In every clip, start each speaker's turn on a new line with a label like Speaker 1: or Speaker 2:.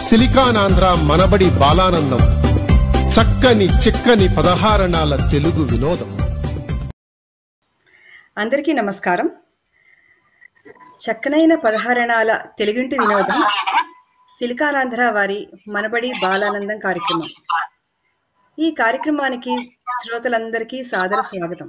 Speaker 1: సిలికానాంధ్ర మనబడి బాలానందం చక్కని చిక్కని పదహారణాల తెలుగు వినోదం
Speaker 2: అందరికీ నమస్కారం చక్కనైన పదహారణాల తెలుగింటి వినోదం సిలికానాంధ్ర వారి మనబడి బాలానందం కార్యక్రమం ఈ కార్యక్రమానికి శ్రోతలందరికీ సాదర స్వాగతం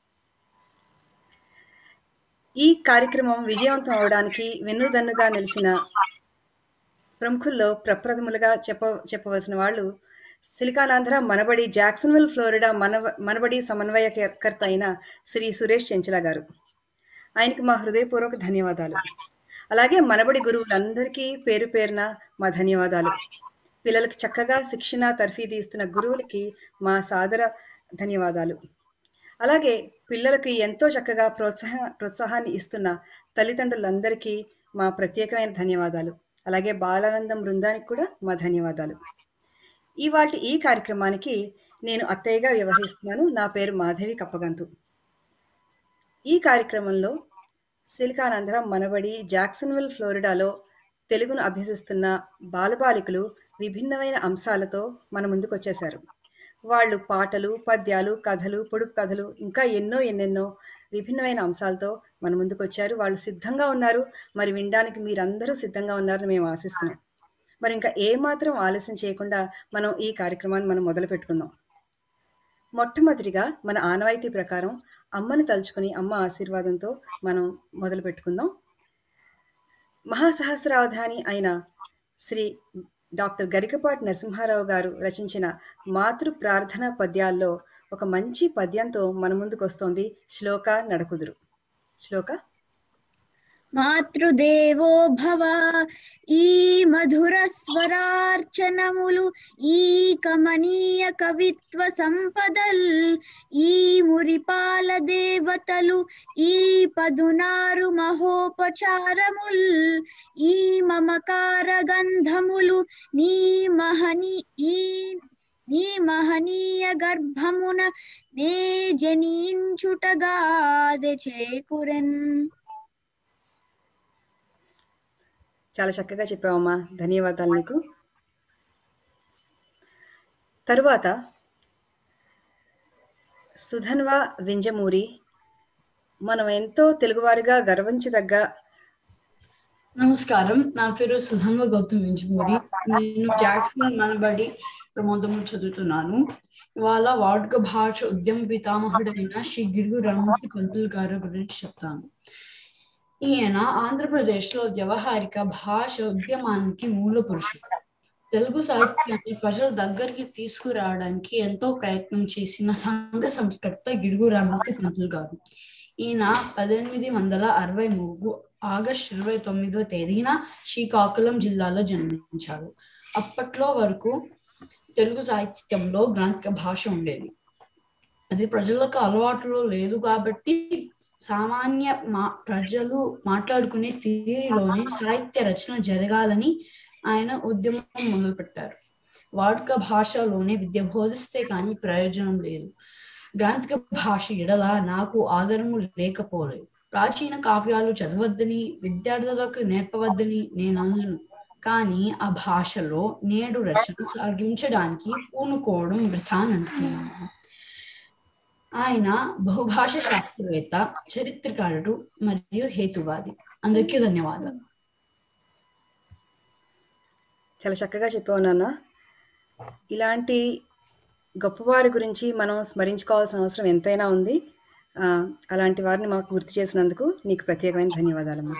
Speaker 2: ఈ కార్యక్రమం విజయవంతం అవడానికి వెన్నుదన్నుగా నిలిచిన ప్రముఖుల్లో ప్రప్రథములుగా చెప్ప చెప్పవలసిన వాళ్ళు సిలికానాంధ్ర మనబడి జాక్సన్విల్ ఫ్లోరిడా మనవ మనబడి సమన్వయకర్త అయిన శ్రీ సురేష్ చెంచల గారు ఆయనకి మా హృదయపూర్వక ధన్యవాదాలు అలాగే మనబడి గురువులందరికీ పేరు పేరున మా ధన్యవాదాలు పిల్లలకి చక్కగా శిక్షణ తర్ఫీదు ఇస్తున్న గురువులకి మా సాదర ధన్యవాదాలు అలాగే పిల్లలకి ఎంతో చక్కగా ప్రోత్సాహ ప్రోత్సాహాన్ని ఇస్తున్న తల్లిదండ్రులందరికీ మా ప్రత్యేకమైన ధన్యవాదాలు అలాగే బాలానందం బృందానికి కూడా మా ధన్యవాదాలు ఇవాటి ఈ కార్యక్రమానికి నేను అత్తయ్యగా వ్యవహరిస్తున్నాను నా పేరు మాధవి కప్పగంతు ఈ కార్యక్రమంలో సిలికానాంధ్ర మనబడి జాక్సన్విల్ ఫ్లోరిడాలో తెలుగును అభ్యసిస్తున్న బాలబాలికలు విభిన్నమైన అంశాలతో మన ముందుకు వచ్చేశారు వాళ్ళు పాటలు పద్యాలు కథలు పొడుపు కథలు ఇంకా ఎన్నో ఎన్నెన్నో విభిన్నమైన అంశాలతో మన ముందుకు వచ్చారు వాళ్ళు సిద్ధంగా ఉన్నారు మరి వినడానికి మీరందరూ సిద్ధంగా ఉన్నారని మేము ఆశిస్తున్నాం మరి ఇంకా ఏమాత్రం ఆలస్యం చేయకుండా మనం ఈ కార్యక్రమాన్ని మనం మొదలు పెట్టుకుందాం మొట్టమొదటిగా మన ఆనవాయితీ ప్రకారం అమ్మని తలుచుకుని అమ్మ ఆశీర్వాదంతో మనం మొదలు పెట్టుకుందాం మహాసహస్రావధాని అయిన శ్రీ డాక్టర్ గరికపాటి నరసింహారావు గారు రచించిన మాతృ ప్రార్థన పద్యాల్లో ఒక మంచి పద్యంతో మన ముందుకు వస్తోంది శ్లోక నడకుదురు శ్లోక
Speaker 3: మాతృదేవో భవ ఈ మధుర స్వరార్చనములు ఈ కమనీయ కవిత్వ సంపదల్ ఈ మురిపాల దేవతలు ఈ పదునారు మహోపచారముల్ ఈ మమకార గంధములు నీ మహని ఈ నీ మహనీయ గర్భమున నే జనించుటగాదె చేకురెన్
Speaker 2: చాలా చక్కగా చెప్పావమ్మా ధన్యవాదాలు నీకు తరువాత సుధన్వ వింజమూరి మనం ఎంతో తెలుగువారిగా గర్వించదగ్గ
Speaker 4: నమస్కారం నా పేరు సుధన్వ గౌతమ్ వింజమూరి నేను జాక్సన్ మనబడి ప్రమోదము చదువుతున్నాను ఇవాళ వాడుక భాష ఉద్యమ పితామహుడైన శ్రీ గిడుగు రామూర్తి పంతులు గారి గురించి చెప్తాను ఈయన ఆంధ్రప్రదేశ్లో వ్యవహారిక భాష ఉద్యమానికి మూల పురుషుడు తెలుగు సాహిత్యాన్ని ప్రజల దగ్గరికి తీసుకురావడానికి ఎంతో ప్రయత్నం చేసిన సంఘ సంస్కర్త గిడుగు రామూర్తి పంతులు గారు ఈయన పద్దెనిమిది వందల అరవై మూడు ఆగస్ట్ ఇరవై తొమ్మిదవ తేదీన శ్రీకాకుళం జిల్లాలో జన్మించారు అప్పట్లో వరకు తెలుగు సాహిత్యంలో గ్రాంథిక భాష ఉండేది అది ప్రజలకు అలవాటులో లేదు కాబట్టి సామాన్య మా ప్రజలు మాట్లాడుకునే తీరులోనే సాహిత్య రచన జరగాలని ఆయన ఉద్యమం మొదలుపెట్టారు వాడుక భాషలోనే విద్య బోధిస్తే కానీ ప్రయోజనం లేదు గ్రాంథిక భాష ఎడల నాకు ఆదరము లేకపోలేదు ప్రాచీన కావ్యాలు చదవద్దని విద్యార్థులకు నేర్పవద్దని నేను అనను కానీ ఆ భాషలో నేడు రచన సాగించడానికి పూనుకోవడం వృథా అంటున్నాను ఆయన బహుభాష శాస్త్రవేత్త చరిత్రకారుడు మరియు హేతువాది అందరికీ ధన్యవాదాలు
Speaker 2: చాలా చక్కగా చెప్పావు నాన్న ఇలాంటి గొప్పవారి గురించి మనం స్మరించుకోవాల్సిన అవసరం ఎంతైనా ఉంది ఆ, అలాంటి వారిని మాకు గుర్తు చేసినందుకు నీకు ప్రత్యేకమైన ధన్యవాదాలమ్మా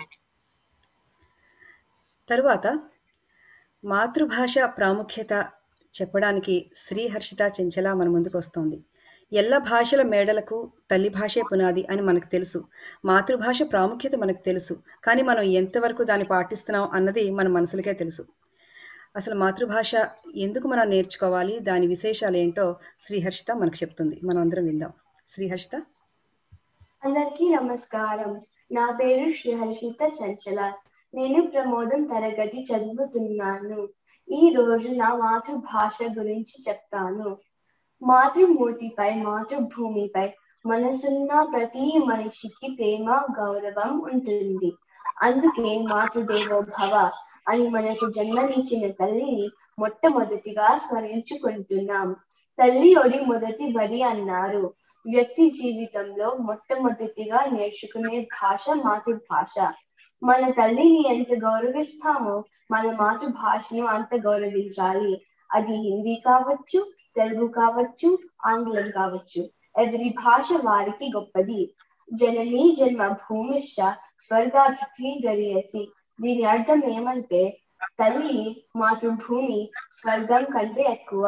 Speaker 2: తరువాత మాతృభాష ప్రాముఖ్యత చెప్పడానికి శ్రీహర్షిత చెంచల మన ముందుకు వస్తోంది ఎల్ల భాషల మేడలకు తల్లి భాషే పునాది అని మనకు తెలుసు మాతృభాష ప్రాముఖ్యత మనకు తెలుసు కానీ మనం ఎంతవరకు దాన్ని పాటిస్తున్నాం అన్నది మన మనసులకే తెలుసు అసలు మాతృభాష ఎందుకు మనం నేర్చుకోవాలి దాని విశేషాలు ఏంటో శ్రీహర్షిత మనకు చెప్తుంది మనం అందరం విందాం శ్రీహర్షిత
Speaker 5: అందరికీ నమస్కారం నా పేరు శ్రీహర్షిత చంచల నేను ప్రమోదం తరగతి చదువుతున్నాను ఈ రోజు నా మాతృభాష గురించి చెప్తాను మాతృమూర్తిపై మాతృభూమిపై మనసున్న ప్రతి మనిషికి ప్రేమ గౌరవం ఉంటుంది అందుకే మాతృదేవో భవ అని మనకు జన్మనిచ్చిన తల్లిని మొట్టమొదటిగా స్మరించుకుంటున్నాం తల్లి ఒడి మొదటి బడి అన్నారు వ్యక్తి జీవితంలో మొట్టమొదటిగా నేర్చుకునే భాష మాతృభాష మన తల్లిని ఎంత గౌరవిస్తామో మన మాతృభాషను అంత గౌరవించాలి అది హిందీ కావచ్చు తెలుగు కావచ్చు ఆంగ్లం కావచ్చు ఎవరి భాష వారికి గొప్పది జననీ జన్మ భూమిష్ట స్వర్గాధిపి గరియేసి దీని అర్థం ఏమంటే తల్లి మాతృభూమి స్వర్గం కంటే ఎక్కువ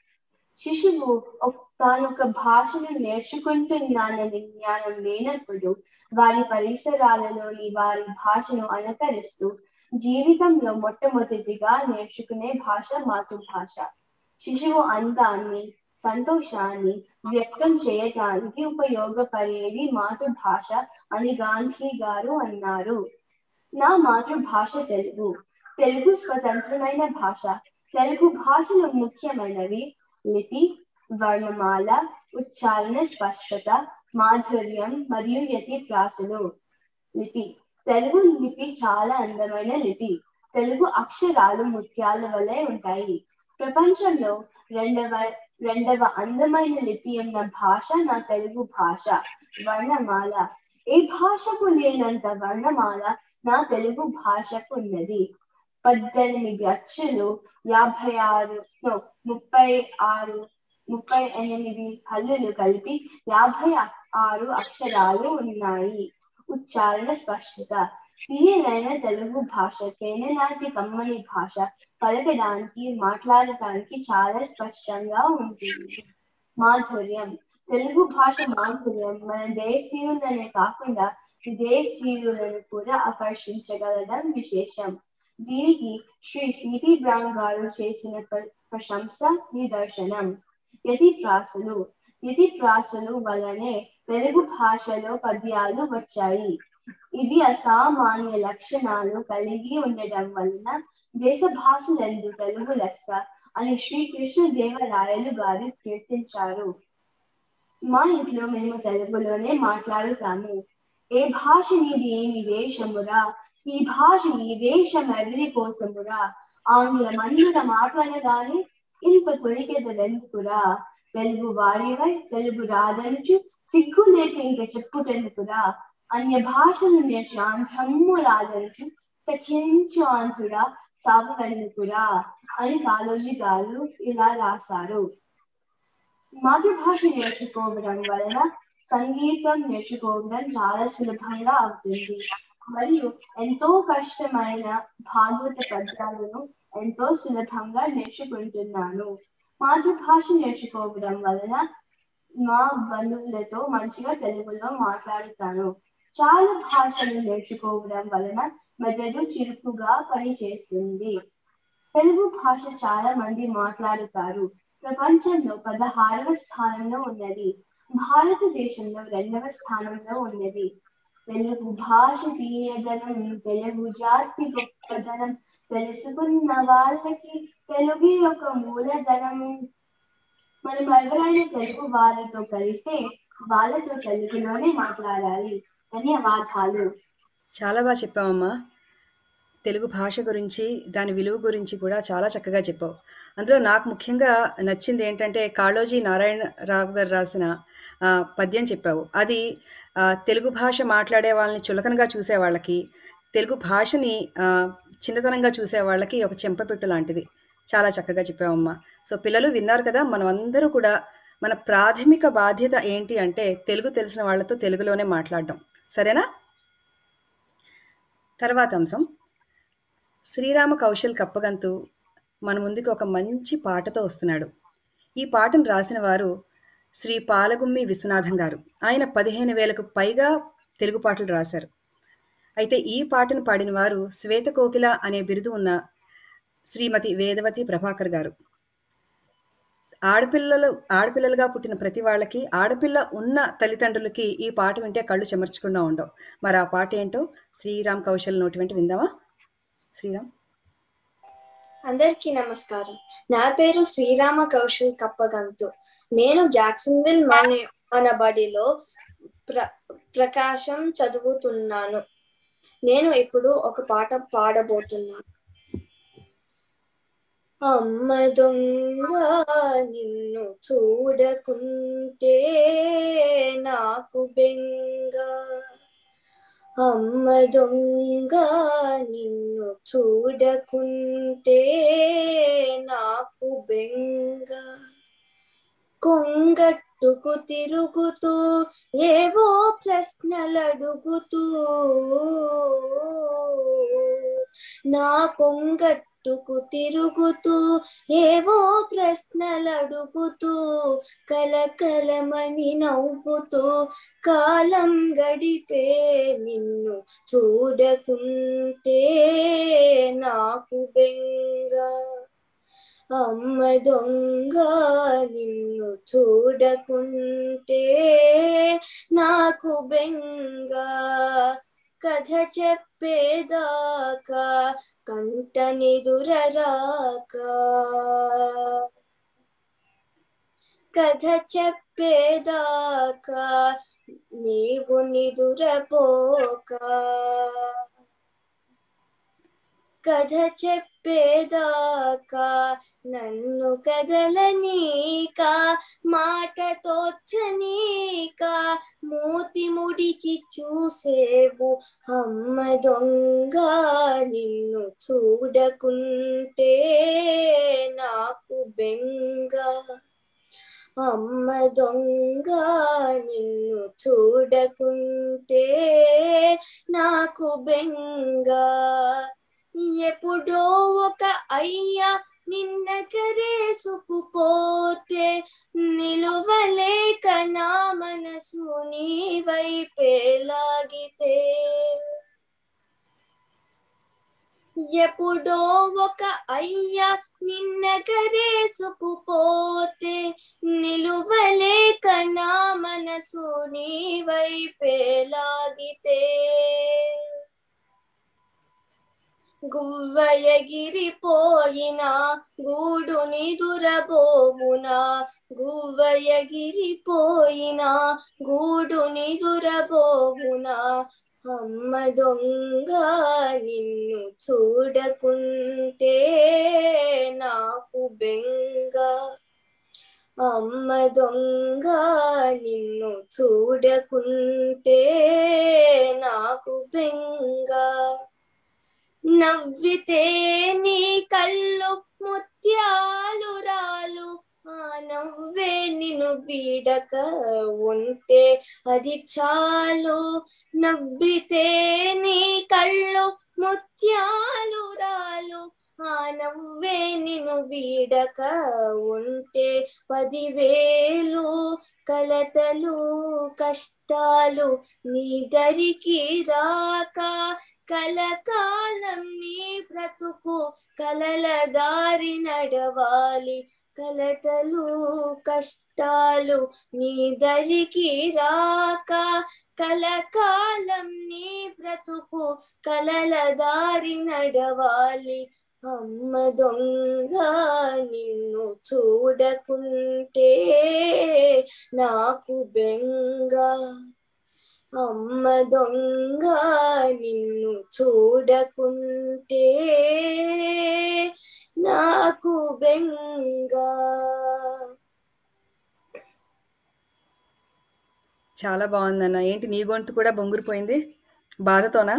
Speaker 5: శిశువు తానొక భాషను నేర్చుకుంటున్నానని జ్ఞానం లేనప్పుడు వారి పరిసరాలలోని వారి భాషను అనుకరిస్తూ జీవితంలో మొట్టమొదటిగా నేర్చుకునే భాష మాతృభాష శిశువు అందాన్ని సంతోషాన్ని వ్యక్తం చేయటానికి ఉపయోగపడేది మాతృభాష అని గాంధీ గారు అన్నారు నా మాతృభాష తెలుగు తెలుగు స్వతంత్రమైన భాష తెలుగు భాషలో ముఖ్యమైనవి లిపి వర్ణమాల ఉచ్చారణ స్పష్టత మాధుర్యం మరియు యతి ప్రాసలు లిపి తెలుగు లిపి చాలా అందమైన లిపి తెలుగు అక్షరాలు ముత్యాల వలె ఉంటాయి ప్రపంచంలో రెండవ రెండవ అందమైన లిపి ఉన్న భాష నా తెలుగు భాష వర్ణమాల ఏ భాషకు లేనంత వర్ణమాల నా తెలుగు భాషకు ఉన్నది పద్దెనిమిది అచ్చులు యాభై ఆరు ముప్పై ఆరు ముప్పై ఎనిమిది హల్లులు కలిపి యాభై ఆరు అక్షరాలు ఉన్నాయి ఉచ్చారణ స్పష్టత తీయనైన తెలుగు భాష తేనె లాంటి కమ్మని భాష పలకడానికి మాట్లాడటానికి చాలా స్పష్టంగా ఉంటుంది మాధుర్యం తెలుగు భాష మాధుర్యం మన దేశీయులనే కాకుండా విదేశీయులను కూడా ఆకర్షించగలడం విశేషం దీనికి శ్రీ సిపి బ్రౌన్ గారు చేసిన ప్రశంస నిదర్శనం యతి ప్రాసలు యతి ప్రాసలు వలనే తెలుగు భాషలో పద్యాలు వచ్చాయి ఇవి అసామాన్య లక్షణాలు కలిగి ఉండటం వలన దేశ భాషలందు తెలుగు లెస్స అని శ్రీకృష్ణ దేవరాయలు గారు కీర్తించారు మా ఇంట్లో మేము తెలుగులోనే మాట్లాడుతాము ఏ భాష నీది ఏమి వేషమురా ఈ భాష ఈ వేషం ఎవరి కోసమురా ఆంగ్లం అందున మాట్లాడగానే ఇంత కొరికెదలెందుకురా తెలుగు వారివై తెలుగు రాదనుచు సిగ్గు లేక ఇంక చెప్పుటెందుకురా అన్య భాషలు నేర్చి ఆంధ్రము రాదనుచు సఖించు ఆంధ్రుడా చావెందుకురా అని కాళోజీ గారు ఇలా రాశారు మాతృభాష నేర్చుకోవడం వలన సంగీతం నేర్చుకోవడం చాలా సులభంగా అవుతుంది మరియు ఎంతో కష్టమైన భాగవత పద్యాలను ఎంతో సులభంగా నేర్చుకుంటున్నాను మాతృభాష నేర్చుకోవడం వలన మా బంధువులతో మంచిగా తెలుగులో మాట్లాడుతాను చాలా భాషలు నేర్చుకోవడం వలన మెదడు చురుకుగా పనిచేస్తుంది తెలుగు భాష చాలా మంది మాట్లాడుతారు ప్రపంచంలో పదహారవ స్థానంలో ఉన్నది భారతదేశంలో రెండవ స్థానంలో ఉన్నది తెలుగు భాష తీయదనం తెలుగు జాతి గొప్పదనం తెలుసుకున్న వాళ్ళకి తెలుగు యొక్క మూలధనం మనం ఎవరైనా తెలుగు వాళ్ళతో కలిస్తే వాళ్ళతో తెలుగులోనే మాట్లాడాలి ధన్యవాదాలు
Speaker 2: చాలా బాగా చెప్పావమ్మా తెలుగు భాష గురించి దాని విలువ గురించి కూడా చాలా చక్కగా చెప్పావు అందులో నాకు ముఖ్యంగా నచ్చింది ఏంటంటే కాళోజీ నారాయణరావు గారు రాసిన ఆ, పద్యం చెప్పావు అది ఆ, తెలుగు భాష మాట్లాడే వాళ్ళని చులకనగా చూసే వాళ్ళకి తెలుగు భాషని ఆ, చిన్నతనంగా చూసే వాళ్ళకి ఒక చెంపపెట్టు లాంటిది చాలా చక్కగా చెప్పావమ్మా సో పిల్లలు విన్నారు కదా మనం అందరూ కూడా మన ప్రాథమిక బాధ్యత ఏంటి అంటే తెలుగు తెలిసిన వాళ్ళతో తెలుగులోనే మాట్లాడడం సరేనా తర్వాత అంశం శ్రీరామ కౌశల్ కప్పగంతు మన ముందుకు ఒక మంచి పాటతో వస్తున్నాడు ఈ పాటను రాసిన వారు శ్రీ పాలగుమ్మి విశ్వనాథం గారు ఆయన పదిహేను వేలకు పైగా తెలుగు పాటలు రాశారు అయితే ఈ పాటను పాడిన వారు శ్వేత కోకిల అనే బిరుదు ఉన్న శ్రీమతి వేదవతి ప్రభాకర్ గారు ఆడపిల్లలు ఆడపిల్లలుగా పుట్టిన ప్రతి వాళ్ళకి ఆడపిల్ల ఉన్న తల్లిదండ్రులకి ఈ పాట వింటే కళ్ళు చెమర్చకుండా ఉండవు మరి ఆ పాట ఏంటో శ్రీరామ్ కౌశల్ నోటి వెంట విందామా శ్రీరామ్
Speaker 6: అందరికీ నమస్కారం నా పేరు శ్రీరామ కౌశల్ కప్పగంతు నేను జాక్సన్విల్ మన మన బడిలో ప్ర ప్రకాశం చదువుతున్నాను నేను ఇప్పుడు ఒక పాట పాడబోతున్నాను అమ్మ దొంగ నిన్ను చూడకుంటే నాకు బెంగ అమ్మ దొంగ నిన్ను చూడకుంటే నాకు బెంగ కొంగట్టుకు తిరుగుతూ ఏవో ప్రశ్నలు అడుగుతూ నా కొంగట్టుకు తిరుగుతూ ఏవో ప్రశ్నలు అడుగుతూ కలకలమని నవ్వుతూ కాలం గడిపే నిన్ను చూడకుంటే నాకు బెంగ అమ్మ దొంగ నిన్ను చూడకుంటే నాకు బెంగ కథ చెప్పేదాకా కంట నిదురరాక కథ చెప్పేదాకా నీవు నిదురపోక కథ చెప్పేదాకా నన్ను కదలనీక మాట తోచనీక మూతి ముడిచి చూసేవు అమ్మ దొంగ నిన్ను చూడకుంటే నాకు బెంగ అమ్మ దొంగ నిన్ను చూడకుంటే నాకు బెంగ ఎప్పుడో ఒక అయ్యా నిన్న కరేసుకుపోతే నిలువలేక నా మనసు నీ వైపే లాగితే ఎప్పుడో ఒక అయ్యా నిన్న కరేసుకుపోతే నిలువలేక నా మనసు నీ వైపే లాగితే గువ్వ ఎగిరిపోయిన గూడు నిదురబోవునా గువ్వ ఎగిరిపోయిన గూడు నిదురబోవునా అమ్మ దొంగ నిన్ను చూడకుంటే నాకు బెంగ అమ్మ దొంగ నిన్ను చూడకుంటే నాకు బెంగ నవ్వితే నీ కళ్ళు ముత్యాలు రాలు ఆ నవ్వే నిన్ను వీడక ఉంటే అది చాలు నవ్వితే నీ కళ్ళు ముత్యాలు రాలు ఆ నవ్వే నిన్ను వీడక ఉంటే పదివేలు కలతలు కష్టాలు నీ దరికి రాక కలకాలం నీ బ్రతుకు కలల దారి నడవాలి కలతలు కష్టాలు నీ దరికి రాక కలకాలం నీ బ్రతుకు కలల దారి నడవాలి అమ్మ దొంగ నిన్ను చూడకుంటే నాకు బెంగ అమ్మ దొంగ నిన్ను చూడకుంటే నాకు బెంగ
Speaker 2: చాలా బాగుందన్న ఏంటి నీ గొంతు కూడా బొంగురిపోయింది బాధతోనా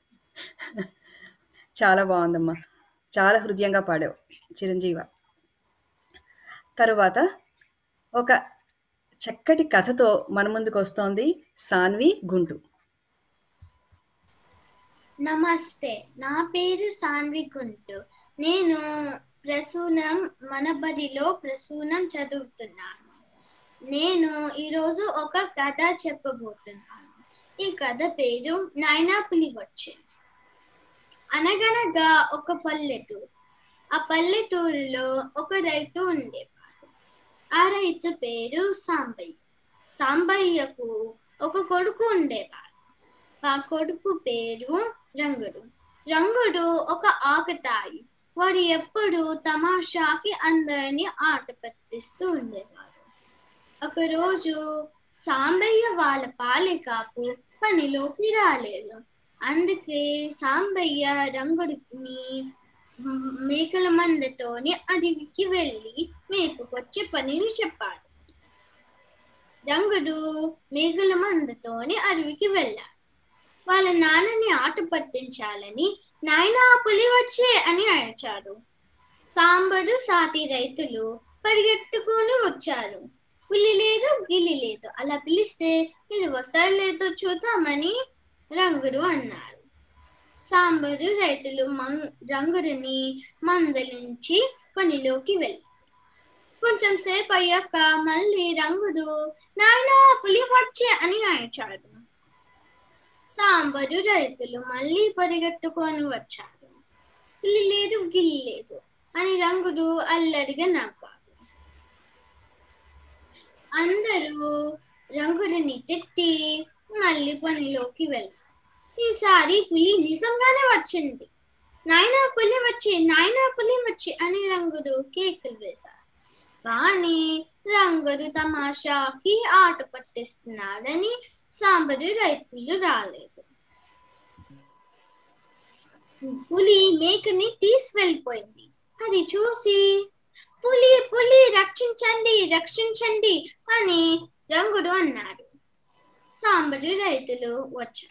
Speaker 2: చాలా బాగుందమ్మా చాలా హృదయంగా పాడావు చిరంజీవ తరువాత ఒక చక్కటి కథతో మన ముందుకు వస్తోంది సాన్వి గుంటు
Speaker 3: నమస్తే నా పేరు సాన్వి గుంటు నేను ప్రసూనం మన బడిలో ప్రసూనం చదువుతున్నాను నేను ఈరోజు ఒక కథ చెప్పబోతున్నాను ఈ కథ పేరు నాయనా పులి వచ్చింది అనగనగా ఒక పల్లెటూరు ఆ పల్లెటూరులో ఒక రైతు ఉండేవాడు ఆ రైతు పేరు సాంబయ్య సాంబయ్యకు ఒక కొడుకు ఉండేవాడు ఆ కొడుకు పేరు రంగుడు రంగుడు ఒక ఆకతాయి వాడు ఎప్పుడు తమాషాకి అందరిని ఆట పట్టిస్తూ ఉండేవాడు ఒకరోజు సాంబయ్య వాళ్ళ పాలెకాపు పనిలోకి రాలేదు అందుకే సాంబయ్య రంగుడిని మ్, మేకల మందతోని అడవికి వెళ్ళి మేపుకొచ్చే పనిని చెప్పాడు రంగుడు మేకల మందతోని అడవికి వెళ్ళాడు వాళ్ళ నాన్నని ఆట పట్టించాలని నాయనా పులి వచ్చే అని అరిచాడు సాంబరు సాటి రైతులు పరిగెట్టుకొని వచ్చారు పులి లేదు గిలి లేదు అలా పిలిస్తే మీరు వస్తారు లేదో చూద్దామని రంగుడు అన్నారు సాంబరు రైతులు మం- రంగుడిని మందలించి పనిలోకి వెళ్ళారు కొంచెం సేపు అయ్యాక మళ్ళీ రంగుడు నాయనా పులి వచ్చే అని అరిచాడు సాంబరు రైతులు మళ్ళీ పరిగెత్తుకొని వచ్చారు పులి లేదు గిల్లి లేదు అని రంగుడు అల్లరిగా నవ్వాడు అందరూ రంగుడిని తిట్టి మళ్ళీ పనిలోకి వెళ్ళారు ఈసారి పులి నిజంగానే వచ్చింది నాయనా పులి వచ్చి నాయనా పులి వచ్చి అని రంగుడు కేకులు వేశారు కానీ రంగుడు తమాషాకి ఆట పట్టిస్తున్నాడని సాంబరు రైతులు రాలేదు పులి మేకని తీసుకెళ్ళిపోయింది అది చూసి పులి పులి రక్షించండి రక్షించండి అని రంగుడు అన్నాడు సాంబరు రైతులు వచ్చారు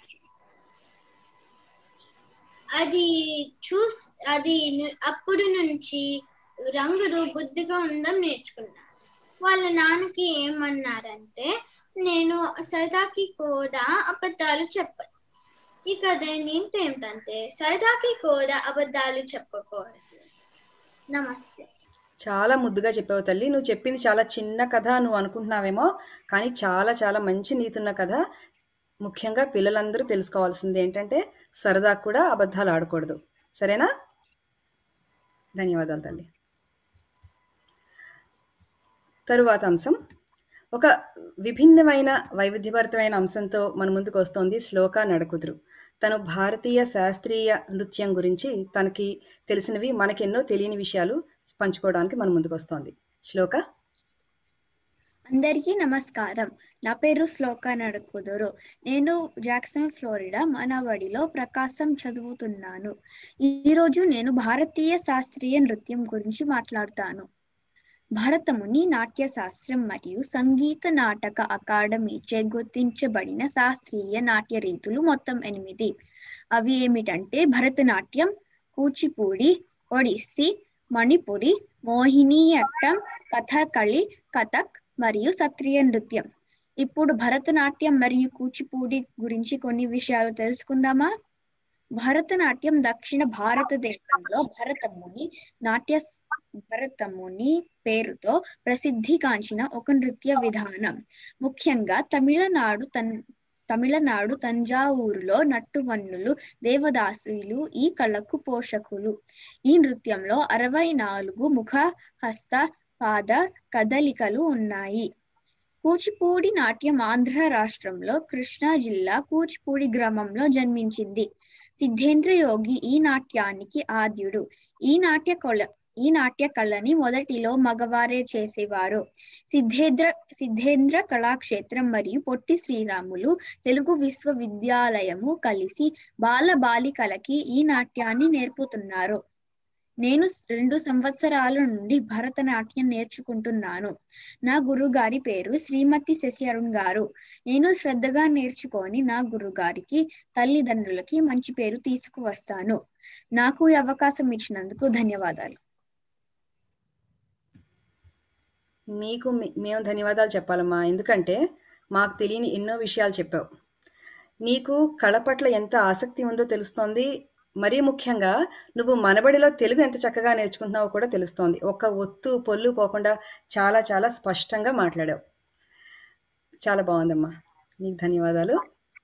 Speaker 3: అది చూస్ అది ను- అప్పుడు నుంచి రంగుడు బుద్ధిగా ఉండడం నేర్చుకున్నాడు వాళ్ళ నాన్నకి ఏమన్నారంటే నేను సరదాకి కూడా అబద్ధాలు చెప్పను ఈ కథ ఏంటంటే సరదాకి కూడా అబద్ధాలు చెప్పకూడదు నమస్తే
Speaker 2: చాలా ముద్దుగా చెప్పావు తల్లి నువ్వు చెప్పింది చాలా చిన్న కథ నువ్వు అనుకుంటున్నావేమో కానీ చాలా చాలా మంచి నీతున్న కథ ముఖ్యంగా పిల్లలందరూ తెలుసుకోవాల్సింది ఏంటంటే సరదా కూడా అబద్ధాలు ఆడకూడదు సరేనా ధన్యవాదాలు తల్లి తరువాత అంశం ఒక విభిన్నమైన వైవిధ్యభరితమైన అంశంతో మన ముందుకు వస్తోంది శ్లోక నడకుదురు తను భారతీయ శాస్త్రీయ నృత్యం గురించి తనకి తెలిసినవి మనకెన్నో తెలియని విషయాలు పంచుకోవడానికి మన ముందుకు వస్తోంది శ్లోక
Speaker 7: అందరికీ నమస్కారం నా పేరు శ్లోక నడుకుదురు నేను జాక్సన్ ఫ్లోరిడా మనవడిలో ప్రకాశం చదువుతున్నాను ఈరోజు నేను భారతీయ శాస్త్రీయ నృత్యం గురించి మాట్లాడుతాను భరతముని నాట్య శాస్త్రం మరియు సంగీత నాటక అకాడమీచే గుర్తించబడిన శాస్త్రీయ నాట్య రీతులు మొత్తం ఎనిమిది అవి ఏమిటంటే భరతనాట్యం కూచిపూడి ఒడిస్సీ మణిపురి మోహినియట్టం కథకళి కథక్ మరియు సత్రియ నృత్యం ఇప్పుడు భరతనాట్యం మరియు కూచిపూడి గురించి కొన్ని విషయాలు తెలుసుకుందామా భరతనాట్యం దక్షిణ భారతదేశంలో భరతముని నాట్య భరతముని పేరుతో ప్రసిద్ధిగాంచిన ఒక నృత్య విధానం ముఖ్యంగా తమిళనాడు తన్ తమిళనాడు తంజావూరులో నట్టువన్నులు దేవదాసులు ఈ కళకు పోషకులు ఈ నృత్యంలో అరవై నాలుగు ముఖ హస్త పాద కదలికలు ఉన్నాయి కూచిపూడి నాట్యం ఆంధ్ర రాష్ట్రంలో కృష్ణా జిల్లా కూచిపూడి గ్రామంలో జన్మించింది సిద్ధేంద్ర యోగి ఈ నాట్యానికి ఆద్యుడు ఈ నాట్య కళ ఈ నాట్య కళని మొదటిలో మగవారే చేసేవారు సిద్ధేంద్ర సిద్ధేంద్ర కళాక్షేత్రం మరియు పొట్టి శ్రీరాములు తెలుగు విశ్వవిద్యాలయము కలిసి బాల బాలికలకి ఈ నాట్యాన్ని నేర్పుతున్నారు నేను రెండు సంవత్సరాల నుండి భరతనాట్యం నేర్చుకుంటున్నాను నా గురుగారి పేరు శ్రీమతి శశి అరుణ్ గారు నేను శ్రద్ధగా నేర్చుకొని నా గురుగారికి తల్లిదండ్రులకి మంచి పేరు తీసుకువస్తాను నాకు ఈ అవకాశం ఇచ్చినందుకు ధన్యవాదాలు
Speaker 2: మీకు మీ- మేము ధన్యవాదాలు చెప్పాలమ్మా ఎందుకంటే మాకు తెలియని ఎన్నో విషయాలు చెప్పావు నీకు కళ పట్ల ఎంత ఆసక్తి ఉందో తెలుస్తోంది మరీ ముఖ్యంగా నువ్వు మనబడిలో తెలుగు ఎంత చక్కగా నేర్చుకుంటున్నావో కూడా తెలుస్తోంది ఒక్క ఒత్తు పొల్లు పోకుండా చాలా చాలా స్పష్టంగా మాట్లాడావు చాలా బాగుందమ్మా నీకు ధన్యవాదాలు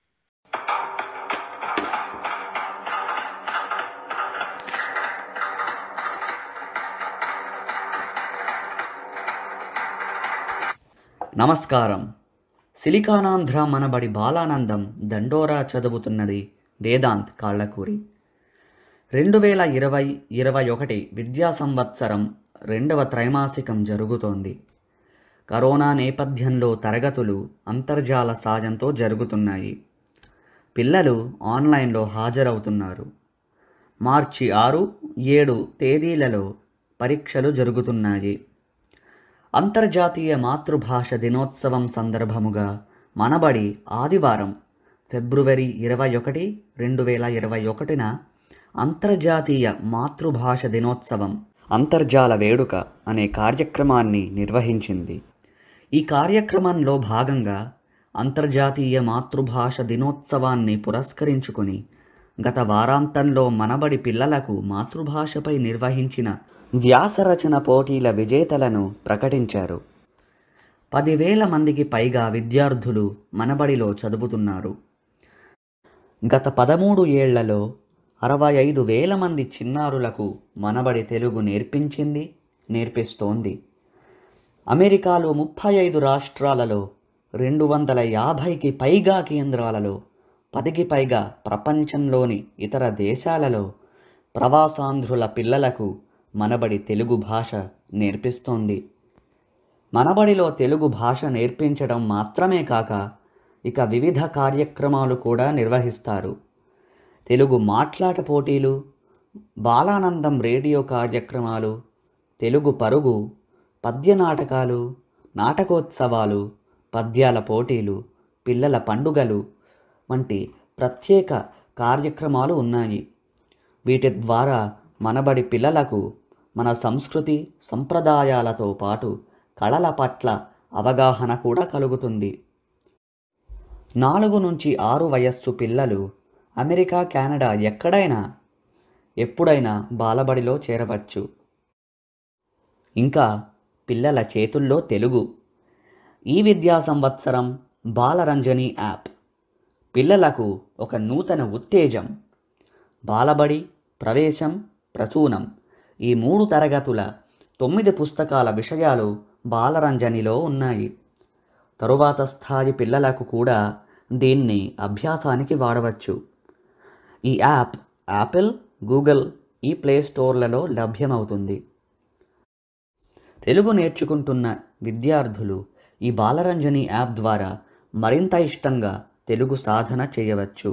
Speaker 8: నమస్కారం సిలికానాంధ్ర మనబడి బాలానందం దండోరా చదువుతున్నది వేదాంత్ కాళ్ళకూరి రెండు వేల ఇరవై ఇరవై ఒకటి విద్యా సంవత్సరం రెండవ త్రైమాసికం జరుగుతోంది కరోనా నేపథ్యంలో తరగతులు అంతర్జాల సాయంతో జరుగుతున్నాయి పిల్లలు ఆన్లైన్లో హాజరవుతున్నారు మార్చి ఆరు ఏడు తేదీలలో పరీక్షలు జరుగుతున్నాయి అంతర్జాతీయ మాతృభాష దినోత్సవం సందర్భముగా మనబడి ఆదివారం ఫిబ్రవరి ఇరవై ఒకటి రెండు వేల ఇరవై ఒకటిన అంతర్జాతీయ మాతృభాష దినోత్సవం అంతర్జాల వేడుక అనే కార్యక్రమాన్ని నిర్వహించింది ఈ కార్యక్రమంలో భాగంగా అంతర్జాతీయ మాతృభాష దినోత్సవాన్ని పురస్కరించుకొని గత వారాంతంలో మనబడి పిల్లలకు మాతృభాషపై నిర్వహించిన వ్యాసరచన పోటీల విజేతలను ప్రకటించారు పదివేల మందికి పైగా విద్యార్థులు మనబడిలో చదువుతున్నారు గత పదమూడు ఏళ్లలో అరవై ఐదు వేల మంది చిన్నారులకు మనబడి తెలుగు నేర్పించింది నేర్పిస్తోంది అమెరికాలో ముప్పై ఐదు రాష్ట్రాలలో రెండు వందల యాభైకి పైగా కేంద్రాలలో పదికి పైగా ప్రపంచంలోని ఇతర దేశాలలో ప్రవాసాంధ్రుల పిల్లలకు మనబడి తెలుగు భాష నేర్పిస్తోంది మనబడిలో తెలుగు భాష నేర్పించడం మాత్రమే కాక ఇక వివిధ కార్యక్రమాలు కూడా నిర్వహిస్తారు తెలుగు మాట్లాట పోటీలు బాలానందం రేడియో కార్యక్రమాలు తెలుగు పరుగు పద్య నాటకాలు నాటకోత్సవాలు పద్యాల పోటీలు పిల్లల పండుగలు వంటి ప్రత్యేక కార్యక్రమాలు ఉన్నాయి వీటి ద్వారా మనబడి పిల్లలకు మన సంస్కృతి సంప్రదాయాలతో పాటు కళల పట్ల అవగాహన కూడా కలుగుతుంది నాలుగు నుంచి ఆరు వయస్సు పిల్లలు అమెరికా కెనడా ఎక్కడైనా ఎప్పుడైనా బాలబడిలో చేరవచ్చు ఇంకా పిల్లల చేతుల్లో తెలుగు ఈ విద్యా సంవత్సరం బాలరంజని యాప్ పిల్లలకు ఒక నూతన ఉత్తేజం బాలబడి ప్రవేశం ప్రసూనం ఈ మూడు తరగతుల తొమ్మిది పుస్తకాల విషయాలు బాలరంజనిలో ఉన్నాయి తరువాత స్థాయి పిల్లలకు కూడా దీన్ని అభ్యాసానికి వాడవచ్చు ఈ యాప్ యాపిల్ గూగుల్ ఈ ప్లే స్టోర్లలో లభ్యమవుతుంది తెలుగు నేర్చుకుంటున్న విద్యార్థులు ఈ బాలరంజని యాప్ ద్వారా మరింత ఇష్టంగా తెలుగు సాధన చేయవచ్చు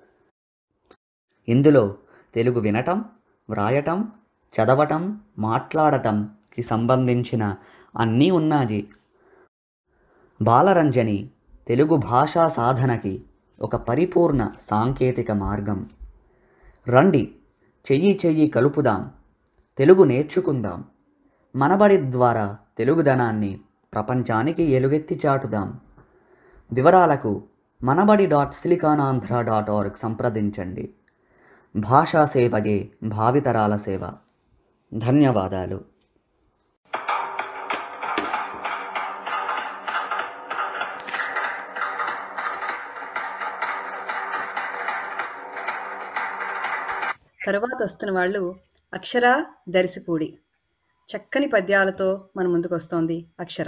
Speaker 8: ఇందులో తెలుగు వినటం వ్రాయటం చదవటం మాట్లాడటంకి సంబంధించిన అన్నీ ఉన్నాయి బాలరంజని తెలుగు భాషా సాధనకి ఒక పరిపూర్ణ సాంకేతిక మార్గం రండి చెయ్యి చెయ్యి కలుపుదాం తెలుగు నేర్చుకుందాం మనబడి ద్వారా తెలుగుదనాన్ని ప్రపంచానికి ఎలుగెత్తి చాటుదాం వివరాలకు Manabadi dot Siliconandhra dot org సంప్రదించండి భాషా సేవయే భావితరాల సేవ ధన్యవాదాలు
Speaker 2: తరువాత వస్తున్న వాళ్ళు అక్షర దర్శిపూడి చక్కని పద్యాలతో మన ముందుకు వస్తోంది అక్షర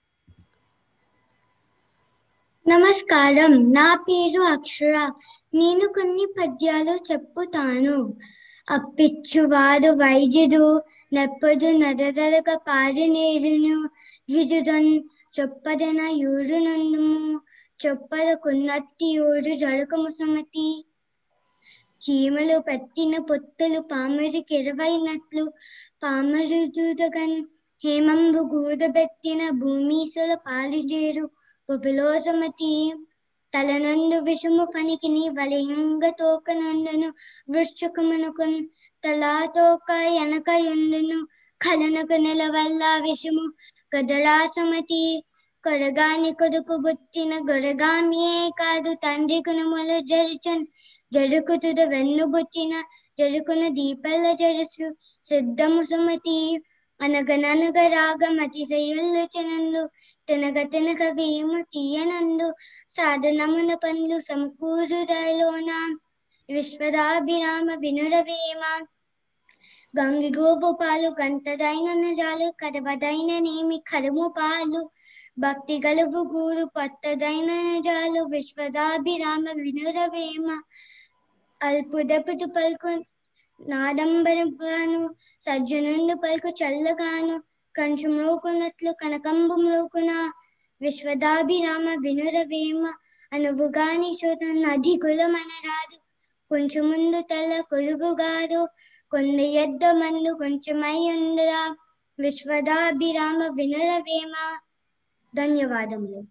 Speaker 3: నమస్కారం నా పేరు అక్షర నేను కొన్ని పద్యాలు చెప్పుతాను అప్పిచ్చువాడు వైద్యుడు నెప్పదు నదదరగ పారినేరును ద్విజుదన్ చొప్పదన యూరు నందుము చొప్పద కొన్నట్టి యూరు జడకము సుమతి చీమలు పట్టిన పొత్తులు పామరికి ఇరవైనట్లు పామరుదుగన్ హేమంబు గూదబెట్టిన భూమీసుల పాలిజేరు ఉపలోసమతి తలనందు విషము ఫణికిని వలయంగ తోకనందును వృశ్చకమునకున్ తలాతోక ఎనకయుండును కలనకు నెలవల్ల విషము గదరాసమతి కొరగాని కొడుకు బుట్టిన గొరగామియే కాదు తండ్రి కునములు జరుచున్ జరుకుతుద వెన్ను బుట్టిన జరుకున దీపల జరుసు సిద్ధము సుమతి అనగననగ రాగమతి శయుల్లుచనందు తినగ తినగ వేము తీయనందు సాధనమున పనులు సమకూరుదలోన విశ్వదాభిరామ వినురవేమ గంగి గోపు పాలు గంతదైన నజాలు కదవదైన నేమి కరుము పాలు భక్తి గలువు గూరు పత్తదైన నజాలు విశ్వదాభిరామ వినురవేమ అల్పుదపుదు పలుకు నాదంబరగాను సజ్జనుండు పలుకు చల్లగాను కంచు మ్రోకునట్లు కనకంబు మ్రోకున విశ్వదాభిరామ వినురవేమ అనువుగాని చోట నది కులమనరాదు కొంచెం ముందు తల కొలుగుగాదు కొంద ఎద్ద మందు కొంచెమై ఉందిరా విశ్వదాభిరామ వినురవేమ ధన్యవాదములు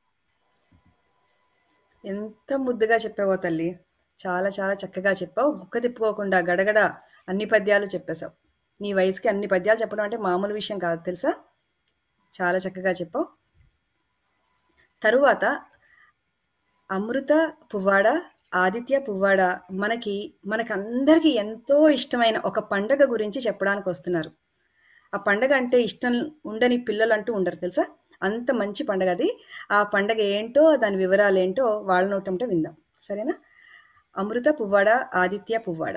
Speaker 2: ఎంత ముద్దుగా చెప్పావో తల్లి చాలా చాలా చక్కగా చెప్పావు గుక్క తిప్పుకోకుండా గడగడ అన్ని పద్యాలు చెప్పేశావు నీ వయసుకి అన్ని పద్యాలు చెప్పడం అంటే మామూలు విషయం కాదు తెలుసా చాలా చక్కగా చెప్పావు తరువాత అమృత పువ్వాడ ఆదిత్య పువ్వాడ మనకి మనకందరికీ ఎంతో ఇష్టమైన ఒక పండగ గురించి చెప్పడానికి వస్తున్నారు ఆ పండగ అంటే ఇష్టం ఉండని పిల్లలు అంటూ ఉండరు తెలుసా అంత మంచి పండగ అది ఆ పండగ ఏంటో దాని వివరాలు ఏంటో వాళ్ళ నోటంటే విందాం సరేనా అమృత పువ్వాడ ఆదిత్య పువ్వాడ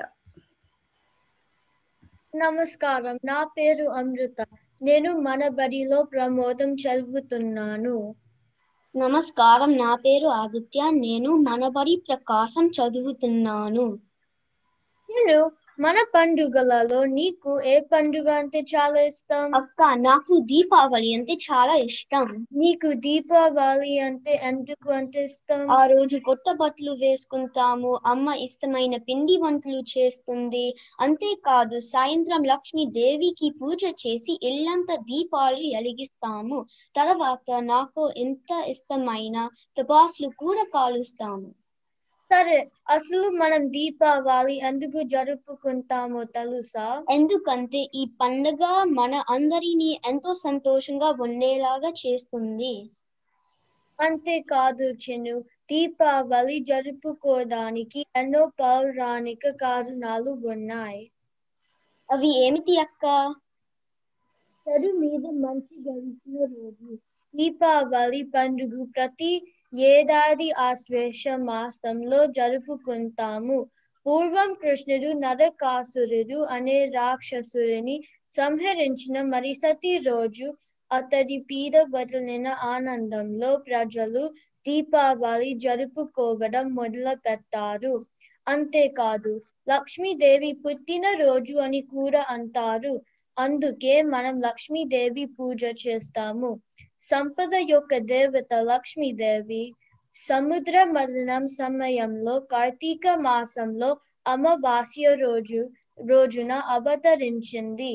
Speaker 9: నమస్కారం నా పేరు అమృత నేను మన బడిలో ప్రమోదం చదువుతున్నాను
Speaker 3: నమస్కారం నా పేరు ఆదిత్య నేను మనబడి ప్రకాశం చదువుతున్నాను
Speaker 9: నేను మన పండుగలలో నీకు ఏ పండుగ అంటే చాలా ఇష్టం
Speaker 3: అక్క నాకు దీపావళి అంటే చాలా ఇష్టం
Speaker 9: నీకు దీపావళి అంటే ఎందుకు అంటే ఇష్టం
Speaker 3: ఆ రోజు కొత్త బట్టలు వేసుకుంటాము అమ్మ ఇష్టమైన పిండి వంటలు చేస్తుంది అంతేకాదు సాయంత్రం లక్ష్మీ దేవికి పూజ చేసి ఇల్లంతా దీపాలు వెలిగిస్తాము తర్వాత నాకు ఎంత ఇష్టమైన టపాసులు కూడా కాలుస్తాము
Speaker 9: సరే అసలు మనం దీపావళి ఎందుకు జరుపుకుంటామో తెలుసా
Speaker 3: ఎందుకంటే ఈ పండుగ మన అందరినీ ఎంతో సంతోషంగా ఉండేలాగా చేస్తుంది
Speaker 9: అంతేకాదు చిను దీపావళి జరుపుకోవడానికి ఎన్నో పౌరాణిక కారణాలు ఉన్నాయి
Speaker 3: అవి ఏమిటి అక్క
Speaker 9: చెడు మీద మంచి గెలిచిన రోజు దీపావళి పండుగ ప్రతి ఏడాది ఆశ్వేష మాసంలో జరుపుకుంటాము పూర్వం కృష్ణుడు నరకాసురుడు అనే రాక్షసుడిని సంహరించిన మరుసటి రోజు అతడి పీడ వదిలిన ఆనందంలో ప్రజలు దీపావళి జరుపుకోవడం మొదలు పెట్టారు అంతేకాదు లక్ష్మీదేవి పుట్టిన రోజు అని కూడా అంటారు అందుకే మనం లక్ష్మీదేవి పూజ చేస్తాము సంపద యొక్క దేవత లక్ష్మీదేవి సముద్ర మదనం సమయంలో కార్తీక మాసంలో అమావాస్య రోజు రోజున అవతరించింది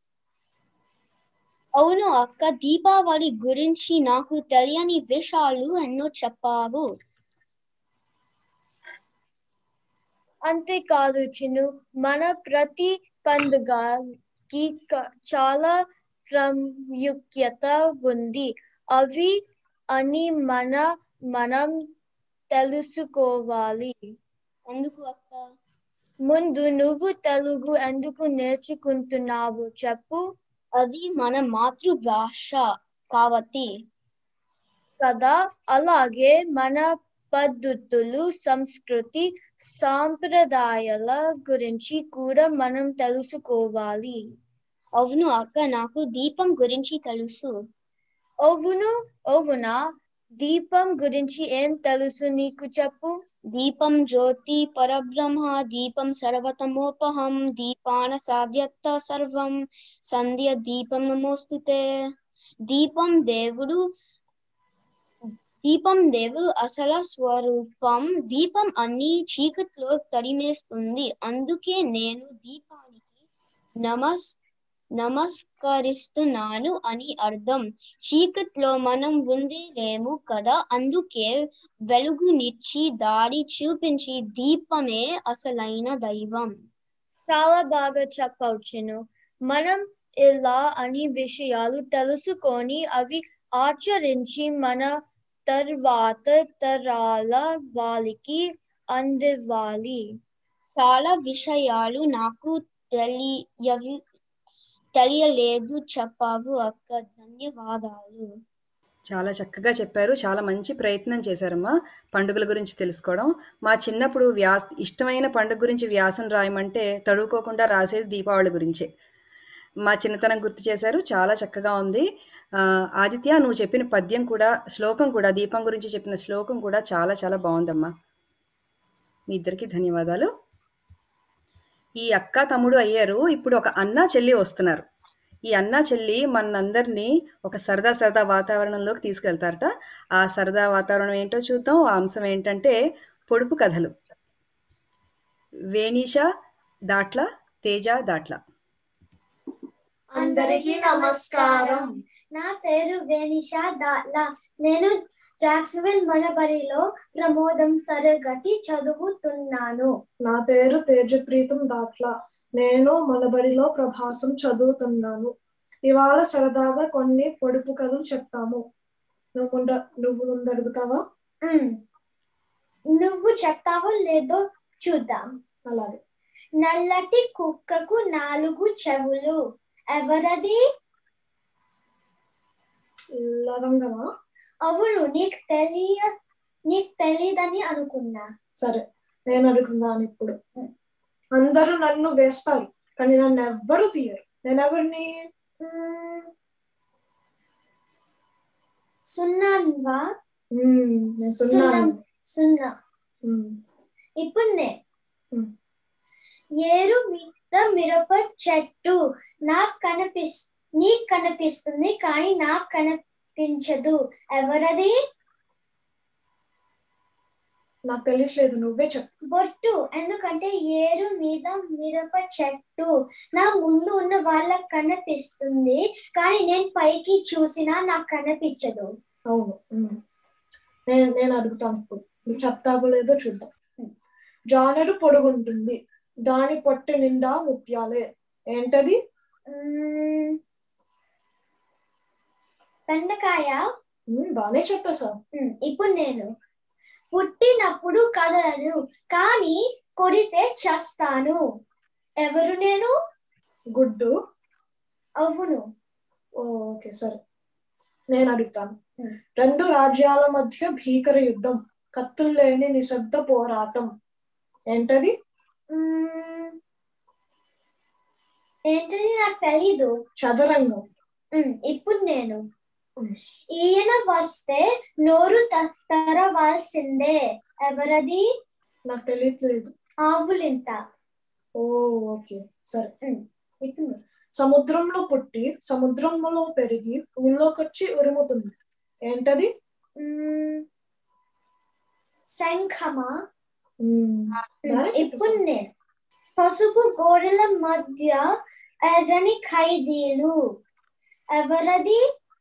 Speaker 3: అవును అక్క దీపావళి గురించి నాకు తెలియని విషయాలు ఎన్నో చెప్పావు
Speaker 9: అంతేకాదు చిను మన ప్రతి పండుగకి క- చాలా ప్రాముఖ్యత ఉంది అవి అని మన మనం తెలుసుకోవాలి
Speaker 3: ఎందుకు అక్క
Speaker 9: ముందు నువ్వు తెలుగు ఎందుకు నేర్చుకుంటున్నావు చెప్పు
Speaker 3: అది మన మాతృభాష కాబట్టి
Speaker 9: కదా అలాగే మన పద్ధతులు సంస్కృతి సాంప్రదాయాల గురించి కూడా మనం తెలుసుకోవాలి
Speaker 3: అవును అక్క నాకు దీపం గురించి తెలుసు
Speaker 9: అవును అవునా దీపం గురించి ఏం తెలుసు నీకు చెప్పు
Speaker 3: దీపం జ్యోతి పరబ్రహ్మ దీపం సర్వతమోపహం దీపాన సాధ్యత సర్వం సంధ్య దీపం నమోస్తుతే దీపం దేవుడు దీపం దేవుడు అసలు స్వరూపం దీపం అన్ని చీకట్లో తడిమేస్తుంది అందుకే నేను దీపానికి నమస్ నమస్కరిస్తున్నాను అని అర్థం చీకట్లో మనం ఉండలేము కదా అందుకే వెలుగునిచ్చి దారి చూపించి దీపమే అసలైన దైవం
Speaker 9: చాలా బాగా చెప్పావు చిను మనం ఇలా అన్ని విషయాలు తెలుసుకొని అవి ఆచరించి మన తర్వాత తరాల వాళ్ళకి అందివ్వాలి
Speaker 3: చాలా విషయాలు నాకు తెలియవి తెలియలేదు చెప్పావు అక్క ధన్యవాదాలు
Speaker 2: చాలా చక్కగా చెప్పారు చాలా మంచి ప్రయత్నం చేశారమ్మా పండుగల గురించి తెలుసుకోవడం మా చిన్నప్పుడు వ్యాస్ ఇష్టమైన పండుగ గురించి వ్యాసం రాయమంటే తడువుకోకుండా రాసేది దీపావళి గురించే మా చిన్నతనం గుర్తు చేశారు చాలా చక్కగా ఉంది ఆ, ఆదిత్య నువ్వు చెప్పిన పద్యం కూడా శ్లోకం కూడా దీపం గురించి చెప్పిన శ్లోకం కూడా చాలా చాలా బాగుందమ్మా మీ ఇద్దరికి ధన్యవాదాలు ఈ అక్క తమ్ముడు అయ్యారు ఇప్పుడు ఒక అన్న చెల్లి వస్తున్నారు ఈ అన్నా చెల్లి మనందరినీ ఒక సరదా సరదా వాతావరణంలోకి తీసుకెళ్తారట ఆ సరదా వాతావరణం ఏంటో చూద్దాం ఆ అంశం ఏంటంటే పొడుపు కథలు వేణీష దాట్ల తేజ దాట్ల
Speaker 6: అందరికీ నమస్కారం
Speaker 9: నా పేరు వేనిషా దాట్ల నేను జాక్సన్విల్ మనబడిలో ప్రమోదం తరగతి చదువుతున్నాను
Speaker 10: నా పేరు తేజప్రీతం దాట్ల నేను మనబడిలో ప్రభాసం చదువుతున్నాను ఇవాళ సరదాగా కొన్ని పొడుపు కథలు చెప్తాము నువ్వు ముంద నువ్వు ముందు అడుగుతావా
Speaker 9: మ్. నువ్వు చెప్తావో లేదో చూద్దాం
Speaker 10: అలాగే
Speaker 9: నల్లటి కుక్కకు నాలుగు చెవులు ఎవరది
Speaker 10: లవంగమా
Speaker 9: అవును నీకు తెలియ నీకు తెలియదని అనుకున్నా
Speaker 10: సరే నేను అడుగుతున్నాను ఇప్పుడు అందరూ నన్ను వేస్తారు కానీ నన్ను ఎవ్వరు తీయరు నేను ఎవరిని
Speaker 9: మ్. సున్నావా
Speaker 10: మ్మ్, నేను సున్నాను
Speaker 9: సున్నా
Speaker 10: మ్మ్,
Speaker 9: ఇప్పుడు నే
Speaker 10: మ్.
Speaker 9: ఏరు మీద మిరప చెట్టు నాకు కనిపిస్ నీకు కనిపిస్తుంది కానీ నాకు కనిపించదు ఎవరది
Speaker 10: నాకు తెలియట్లేదు నువ్వే చెప్పు
Speaker 9: బొట్టు ఎందుకంటే ఏరు మీద మిరప చెట్టు నా ముందు ఉన్న వాళ్ళకి కనిపిస్తుంది కానీ నేను పైకి చూసినా నాకు కనిపించదు
Speaker 10: అవును మ్మ్. నేను నేను అడుగుతాను ఇప్పుడు నువ్వు చెప్తావో లేదో చూద్దాం జానెడు పొడుగుంటుంది దాని పొట్టు నిండా ముత్యాలే ఏంటది
Speaker 9: మ్మ్. బెండకాయ
Speaker 10: మ్మ్, బానే చెప్పేశావు
Speaker 9: మ్మ్. ఇప్పుడు నేను పుట్టినప్పుడు కదలను కానీ కొడితే చేస్తాను ఎవరు నేను
Speaker 10: గుడ్డు
Speaker 9: అవును
Speaker 10: ఓ, ఓకే సరే నేను అడుగుతాను
Speaker 9: మ్మ్.
Speaker 10: రెండు రాజ్యాల మధ్య భీకర యుద్ధం కత్తులు లేని నిశ్శబ్ద పోరాటం ఏంటది
Speaker 9: మ్మ్. ఏంటని నాకు తెలీదు
Speaker 10: చదరంగం
Speaker 9: మ్మ్. ఇప్పుడు నేను
Speaker 10: మ్మ్.
Speaker 9: ఈయన వస్తే నోరు త- తెరవాల్సిందే ఎవరది
Speaker 10: నాకు తెలియట్లేదు
Speaker 9: ఆవులింత
Speaker 10: ఓ ఓకే సరే
Speaker 9: మ్మ్. ఇప్పుడు
Speaker 10: సముద్రంలో పుట్టి సముద్రంలో పెరిగి ఊళ్ళోకొచ్చి ఉరుముతుంది ఏంటది
Speaker 9: మ్మ్. శంఖమా
Speaker 10: మ్మ్, బానే
Speaker 9: ఇప్పుడు
Speaker 10: చెప్పేశావు.
Speaker 9: నేను పసుపు గోడల మధ్య ఎర్రని ఖైదీలు ఎవరది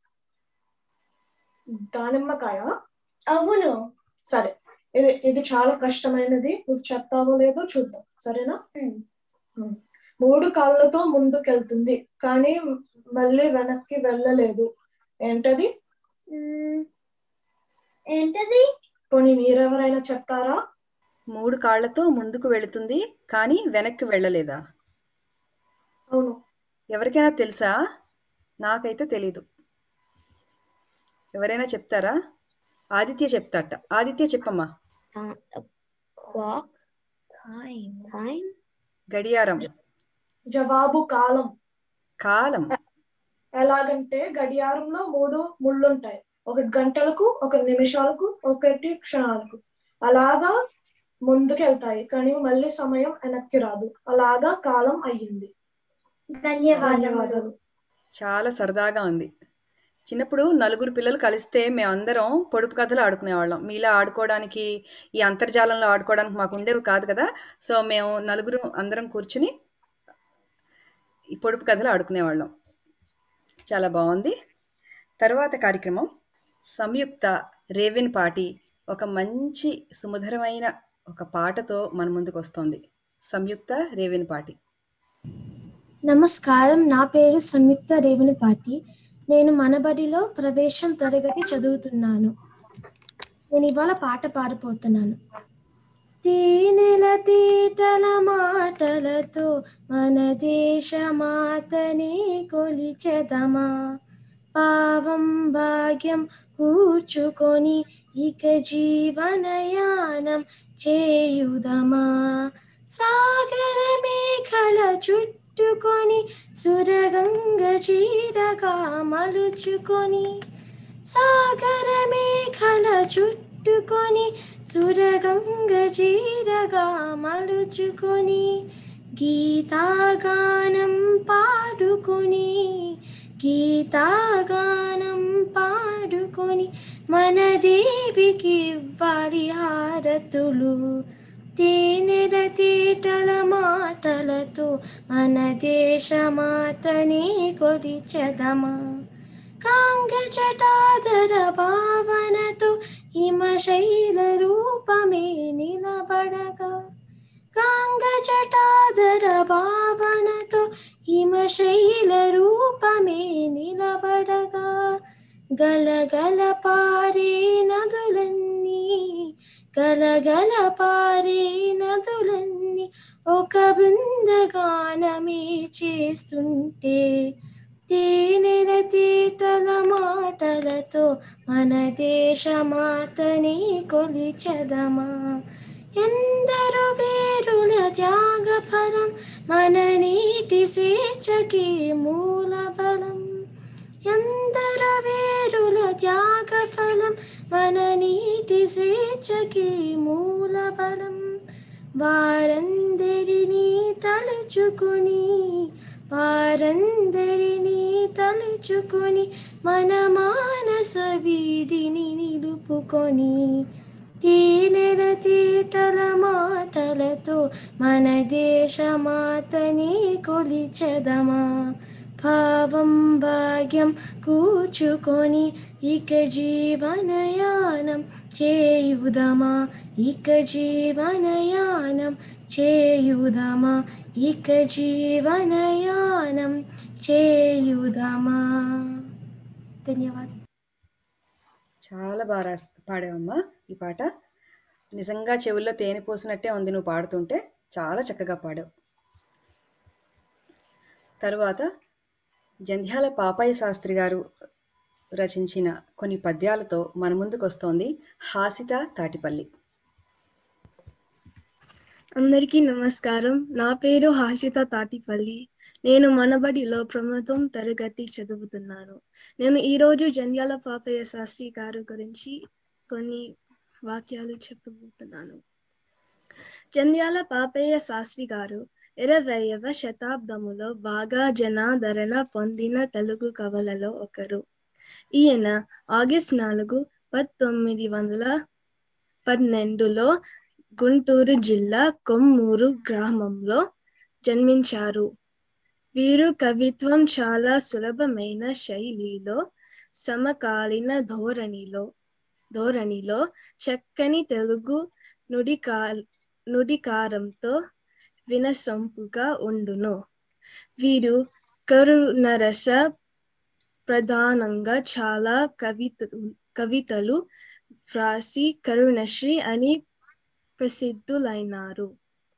Speaker 10: దానిమ్మకాయ
Speaker 9: అవును
Speaker 10: సరే ఇది ఇది చాలా కష్టమైనది నువ్వు చెప్తావో లేదో చూద్దాం సరేనా
Speaker 9: మ్మ్.
Speaker 10: మ్మ్. మూడు కాళ్ళతో ముందుకెళ్తుంది కానీ మళ్ళీ వెనక్కి వెళ్ళలేదు ఏంటది
Speaker 9: మ్మ్. ఏంటది
Speaker 10: పోనీ మీరెవరైనా చెప్తారా
Speaker 2: మూడు కాళ్లతో ముందుకు వెళుతుంది కానీ వెనక్కి వెళ్ళలేదా
Speaker 10: అవును
Speaker 2: ఎవరికైనా తెలుసా నాకైతే తెలీదు ఎవరైనా చెప్తారా ఆదిత్య చెప్తాట ఆదిత్య చెప్పమ్మా
Speaker 6: clock time time
Speaker 2: గడియారం
Speaker 10: జవాబు కాలం
Speaker 2: కాలం
Speaker 10: ఎలాగంటే గడియారంలో మూడు ముళ్ళుంటాయి ఒకటి గంటలకు ఒక నిమిషాలకు ఒకటి క్షణాలకు అలాగా ముందుకెళ్తాయి కానీ మళ్ళీ సమయం వెనక్కి రాదు అలాగా కాలం అయ్యింది
Speaker 9: ధన్యవాదములు
Speaker 10: ధన్యవాదాలు
Speaker 2: చాలా సరదాగా ఉంది చిన్నప్పుడు నలుగురు పిల్లలు కలిస్తే మేమందరం పొడుపు కథలు ఆడుకునేవాళ్ళం మీలా ఆడుకోవడానికి ఈ అంతర్జాలంలో ఆడుకోవడానికి మాకు ఉండేవి కాదు కదా సో మేము నలుగురు అందరం కూర్చుని ఈ పొడుపు కథలు ఆడుకునేవాళ్ళం చాలా బాగుంది తర్వాత కార్యక్రమం సంయుక్త రేవిన్ పాటి ఒక మంచి సుమధురమైన ఒక పాటతో మన ముందుకు వస్తోంది సంయుక్త రేవిన్ పాటి
Speaker 11: నమస్కారం నా పేరు సంయుక్త రేవణిపాటి నేను మనబడిలో ప్రవేశం తరగతి చదువుతున్నాను నేను ఇవాళ పాట పాడబోతున్నాను తేనెల తీటల మాటలతో మన దేశమాతనే కొలిచెదమా పావం భాగ్యం కూర్చుకొని ఇక జీవనయానం చేయుదమా సాగర మేఘల చుట్టుకొని సురగంగ చీరగా మలుచుకొని సాగర మేఘల చుట్టుకొని సురగంగ చీరగా మలుచుకొని గీతాగానం పాడుకొని గీతాగానం పాడుకొని మన దేవికి ఇవ్వాలి హారతులు తేనెల తీటల మాటలతో మన దేశమాతని కొలిచెదమా కాంగ జటాధర భావనతో హిమశైల రూపమే నిలబడగా కాంగ జటాధర భావనతో హిమశైల రూపమే నిలబడగా గలగల పారే నదులన్నీ గలగల పారే నదులన్నీ ఒక బృందగానమే చేస్తుంటే తేనెల తీటల మాటలతో మన దేశమాతని కొలిచెదమా ఎందరో వేరుల త్యాగ ఫలం మన నీటి స్వేచ్ఛకి మూల బలం ఎందరో వేరుల త్యాగ ఫలం మన నీటి స్వేచ్ఛకి మూల బలం వారందరినీ తలుచుకుని వారందరినీ తలుచుకొని మన మానస వీధిని నిలుపుకొని తేనెల తీటల మాటలతో మన దేశమాతని కొలిచెదమా భావం భాగ్యం కూర్చుకొని ఇక జీవనయానం చేయుదమా ఇక జీవనయానం చేయుదమా ఇక జీవనయానం చేయుదమా ధన్యవాదాలు
Speaker 2: చాలా బాగా రాస్ పాడావమ్మా ఈ పాట నిజంగా చెవుల్లో తేనె పోసినట్టే ఉంది నువ్వు పాడుతుంటే చాలా చక్కగా పాడావు తరువాత జంధ్యాల పాపాయి శాస్త్రి గారు రచించిన కొన్ని పద్యాలతో మన ముందుకు వస్తోంది హాసిత తాటిపల్లి
Speaker 12: అందరికీ నమస్కారం నా పేరు హాసిత తాటిపల్లి నేను మనబడిలో ప్రమోదం తరగతి చదువుతున్నాను నేను ఈరోజు జంధ్యాల పాపయ్య శాస్త్రి గారు గురించి కొన్ని వాక్యాలు చెప్పబోతున్నాను జంధ్యాల పాపయ్య శాస్త్రి గారు ఇరవైవ శతాబ్దములో బాగా జనాదరణ పొందిన తెలుగు కవులలో ఒకరు ఈయన ఆగస్ట్ నాలుగు పంతొమ్మిది వందల పన్నెండులో గుంటూరు జిల్లా కొమ్మూరు గ్రామంలో జన్మించారు వీరు కవిత్వం చాలా సులభమైన శైలిలో సమకాలీన ధోరణిలో ధోరణిలో చక్కని తెలుగు నుడికా నుడికారంతో వినసొంపుగా ఉండును వీరు కరుణరస ప్రధానంగా చాలా కవిత కవితలు వ్రాసి కరుణశ్రీ అని ప్రసిద్ధులైనారు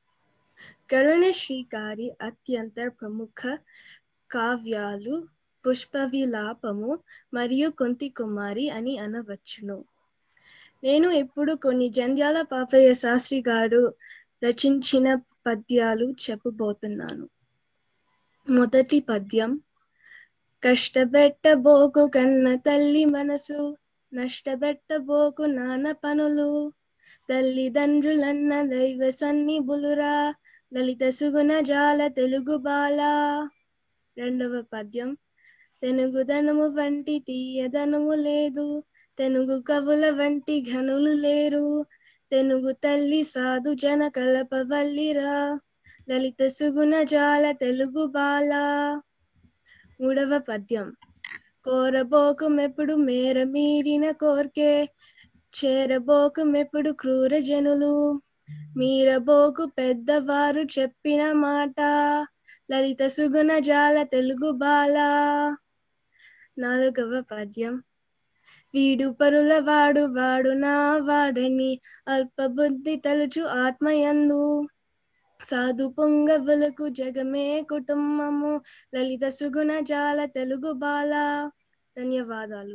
Speaker 12: కరుణశ్రీ గారి అత్యంత ప్రముఖ కావ్యాలు పుష్ప విలాపము మరియు కుంతి కుమారి అని అనవచ్చును నేను ఇప్పుడు కొన్ని జంధ్యాల పాపయ్య శాస్త్రి గారు రచించిన పద్యాలు చెప్పబోతున్నాను మొదటి పద్యం కష్టపెట్టబోకు కన్న తల్లి మనసు నష్టపెట్టబోకు నాన్న పనులు తల్లిదండ్రులన్న దైవ సన్నిబులురా లలిత సుగుణ జాల తెలుగు బాల రెండవ పద్యం తెనుగుదనము వంటి తీయదనము లేదు తెనుగు కవుల వంటి ఘనులు లేరు తెనుగు తల్లి సాధు జన కలపవల్లిరా లలిత సుగుణ జాల తెలుగు బాల మూడవ పద్యం కోరబోకు మెప్పుడు మేర మీరిన కోర్కే చేరబోకు మెప్పుడు క్రూర జనులు మీరబోకు పెద్దవారు చెప్పిన మాట లలిత సుగుణ జాల తెలుగు బాల నాలుగవ పద్యం వీడు పరుల వాడు వాడు నా వాడని అల్ప బుద్ధి తలుచు ఆత్మయందు సాధు పొంగవులకు జగమే కుటుంబము లలిత సుగుణ జాల తెలుగు బాల ధన్యవాదాలు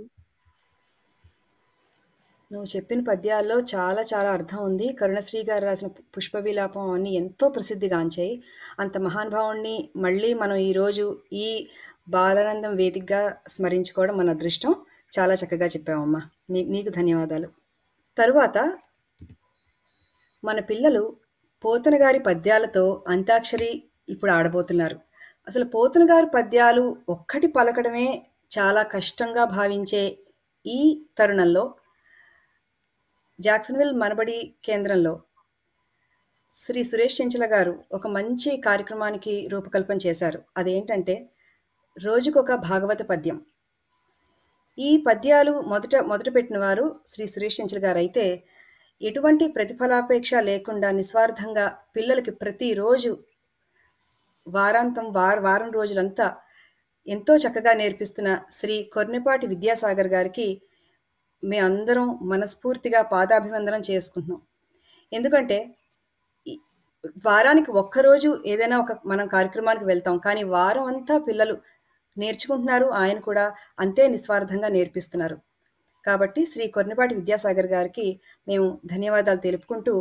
Speaker 2: నువ్వు చెప్పిన పద్యాల్లో చాలా చాలా అర్థం ఉంది కరుణశ్రీ గారు రాసిన పుష్ప విలాపం అన్ని ఎంతో ప్రసిద్ధిగాంచాయి అంత మహానుభావుణ్ణి మళ్ళీ మనం ఈరోజు ఈ బాలానందం వేదికగా స్మరించుకోవడం మన అదృష్టం చాలా చక్కగా చెప్పావమ్మా మీ నీకు ధన్యవాదాలు తరువాత మన పిల్లలు పోతన గారి పద్యాలతో అంతాక్షరి ఇప్పుడు ఆడబోతున్నారు అసలు పోతన గారు పద్యాలు ఒక్కటి పలకడమే చాలా కష్టంగా భావించే ఈ తరుణంలో జాక్సన్విల్ మనబడి కేంద్రంలో శ్రీ సురేష్ చెంచల గారు ఒక మంచి కార్యక్రమానికి రూపకల్పన చేశారు అదేంటంటే రోజుకొక భాగవత పద్యం ఈ పద్యాలు మొదట మొదట పెట్టిన వారు శ్రీ సురేష్ చెంచల గారు అయితే ఎటువంటి ప్రతిఫలాపేక్ష లేకుండా నిస్వార్థంగా పిల్లలకి ప్రతిరోజు వారాంతం వార వారం రోజులంతా ఎంతో చక్కగా నేర్పిస్తున్న శ్రీ కొర్నిపాటి విద్యాసాగర్ గారికి మేమందరం మనస్ఫూర్తిగా పాదాభివందనం చేసుకుంటున్నాం ఎందుకంటే ఈ- వారానికి ఒక్కరోజు ఏదైనా ఒక మనం కార్యక్రమానికి వెళ్తాం కానీ వారం అంతా పిల్లలు నేర్చుకుంటున్నారు ఆయన కూడా అంతే నిస్వార్థంగా నేర్పిస్తున్నారు కాబట్టి శ్రీ కొర్నిపాటి విద్యాసాగర్ గారికి మేము ధన్యవాదాలు తెలుపుకుంటూ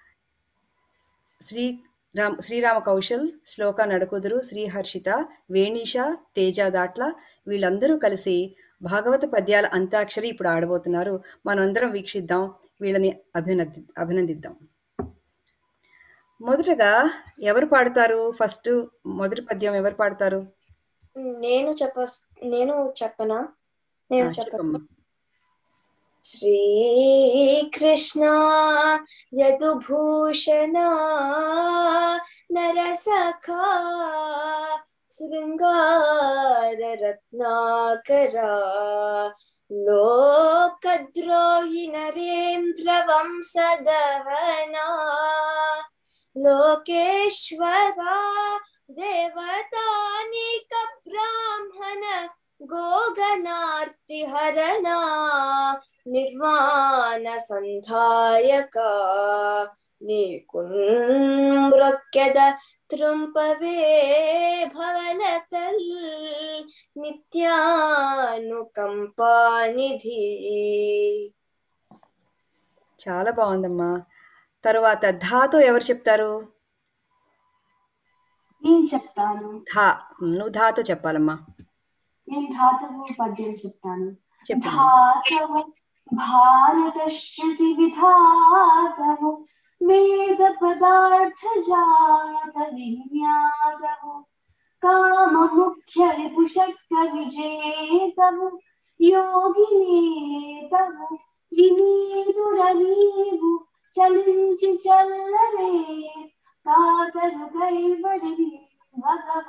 Speaker 2: శ్రీ రామ్ శ్రీరామ కౌశల్ శ్లోక నడకుదురు శ్రీహర్షిత వేణీష తేజ దాట్ల వీళ్ళందరూ కలిసి భాగవత పద్యాల అంతాక్షరి ఇప్పుడు ఆడబోతున్నారు మనందరం వీక్షిద్దాం వీళ్ళని అభినంది అభినందిద్దాం మొదటగా ఎవరు పాడతారు ఫస్ట్ మొదటి పద్యం ఎవరు పాడతారు
Speaker 11: నేను చెప్ప నేను చెప్పనా నేను
Speaker 2: ఆ,
Speaker 11: చెప్పను
Speaker 2: చెప్పమ్మా
Speaker 11: శ్రీకృష్ణ యదుభూషణ నరసఖా శృంగార రత్నాకరా లోకద్రోహి నరేంద్ర వంశదహనా లోకేశ్వరా దేవతానిక బ్రాహ్మణ గోగనార్తిహరణ నిర్వాణ సంధాయక నీకున్మృక్యద త్రుంపవే భవలతల్ నిత్యానుకంపానిధి
Speaker 2: చాలా బాగుందమ్మా తరువాత ధాతో ఎవరు చెప్తారు
Speaker 5: నేను చెప్తాను
Speaker 2: ధా నువ్వు ధాతో చెప్పాలమ్మా
Speaker 5: నేను ధాతవు పద్యం చెప్తాను
Speaker 2: చెప్పు
Speaker 5: ధాతవు భారత శృతి విధాతవు వేద పదార్థ జాత విజ్ఞాతవు కామ ముఖ్య రిపుషక్క విజేతవు యోగినేతవు వినీతురనీవు చలించి చల్లరే కాతరు కైబడి భగవ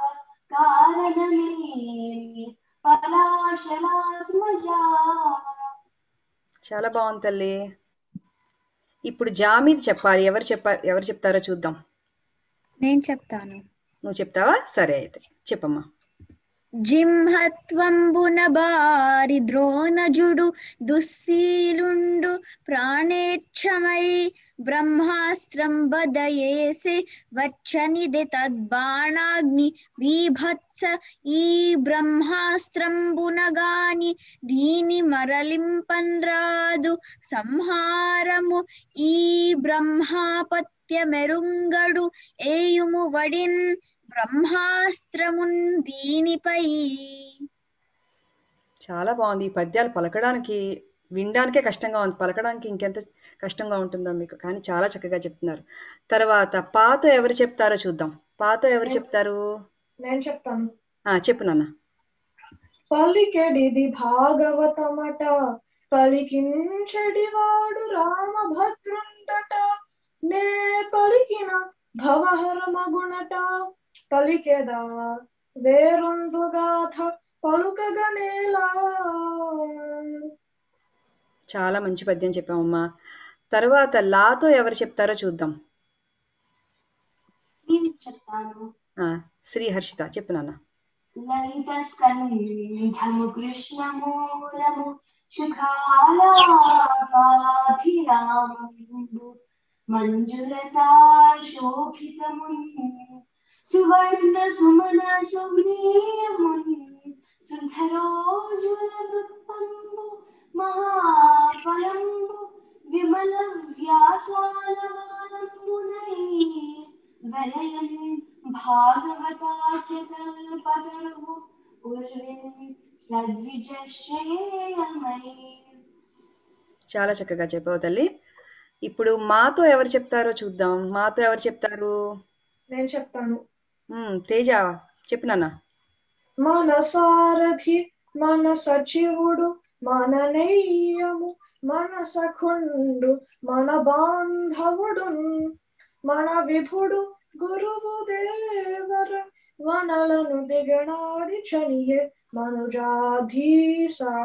Speaker 5: కారణమేమి పరాశరాత్మజా
Speaker 2: చాలా బాగుంది తల్లి ఇప్పుడు జామీద్ చెప్పాలి ఎవరు చెప్పారు ఎవరు చెప్తారో చూద్దాం
Speaker 7: నేను చెప్తాను
Speaker 2: నువ్వు చెప్తావా సరే అయితే చెప్పమ్మా
Speaker 7: జింహత్వంబున బారి ద్రోణజుడు దుశ్శీలుండు ప్రాణేచ్ఛమై బ్రహ్మాస్త్రం బదయేసి వచ్చనిది తద్బాణాగ్ని బీభత్స ఈ బ్రహ్మాస్త్రంబునగాని దీని మరలింపన్రాదు సంహారము ఈ బ్రహ్మాపత్యమెరుంగడు ఏయుము వడిన్ బ్రహ్మాస్త్రమున్ దీనిపై
Speaker 2: చాలా బాగుంది ఈ పద్యాలు పలకడానికి వినడానికే కష్టంగా ఉంది పలకడానికి ఇంకెంత కష్టంగా ఉంటుందో మీకు కానీ చాలా చక్కగా చెప్తున్నారు తర్వాత పాత ఎవరు చెప్తారో చూద్దాం పాత ఎవరు చెప్తారు
Speaker 10: నేను చెప్తాను
Speaker 2: ఆ చెప్పు నాన్న
Speaker 10: పలికెడిది భాగవతమట పలికించెడివాడు రామభద్రుండట నే పలికిన భవహరమగుణట పలికెదా వేరొందుగాథ పలుకగనేలా
Speaker 2: చాలా మంచి పద్యం చెప్పామమ్మా తర్వాత లాతో ఎవరు చెప్తారో చూద్దాం
Speaker 5: నేను చెప్తాను
Speaker 2: ఆ, శ్రీ హర్షిత చెప్పు నాన్న
Speaker 5: లలిత స్కంధము కృష్ణమూలము సుఖాలాపాభిరామంబు మంజులతా శోభితమున్ సువర్ణ సుమన సుగ్రీయమున్ సుందరోజుల వృత్తంబు మహాఫలంబు విమల వ్యాసాలవానంబునై వలయం భాగవతాఖ్యకల్పతరువు ఉర్విన్ సద్విజశ్రేయమై
Speaker 2: చాలా చక్కగా చెప్పావు తల్లి ఇప్పుడు మాతో ఎవరు చెప్తారో చూద్దాం మాతో ఎవరు చెప్తారు
Speaker 10: నేను చెప్తాను
Speaker 2: మ్మ్, తేజ చెప్పు నాన్న
Speaker 10: మన సారథి మన సచివుడు మన నెయ్యము మన సఖుండు మన బాంధవుడు మన విభుడు గురువు దేవర వనలను దిగనాడి చనియే మనుజాధీసా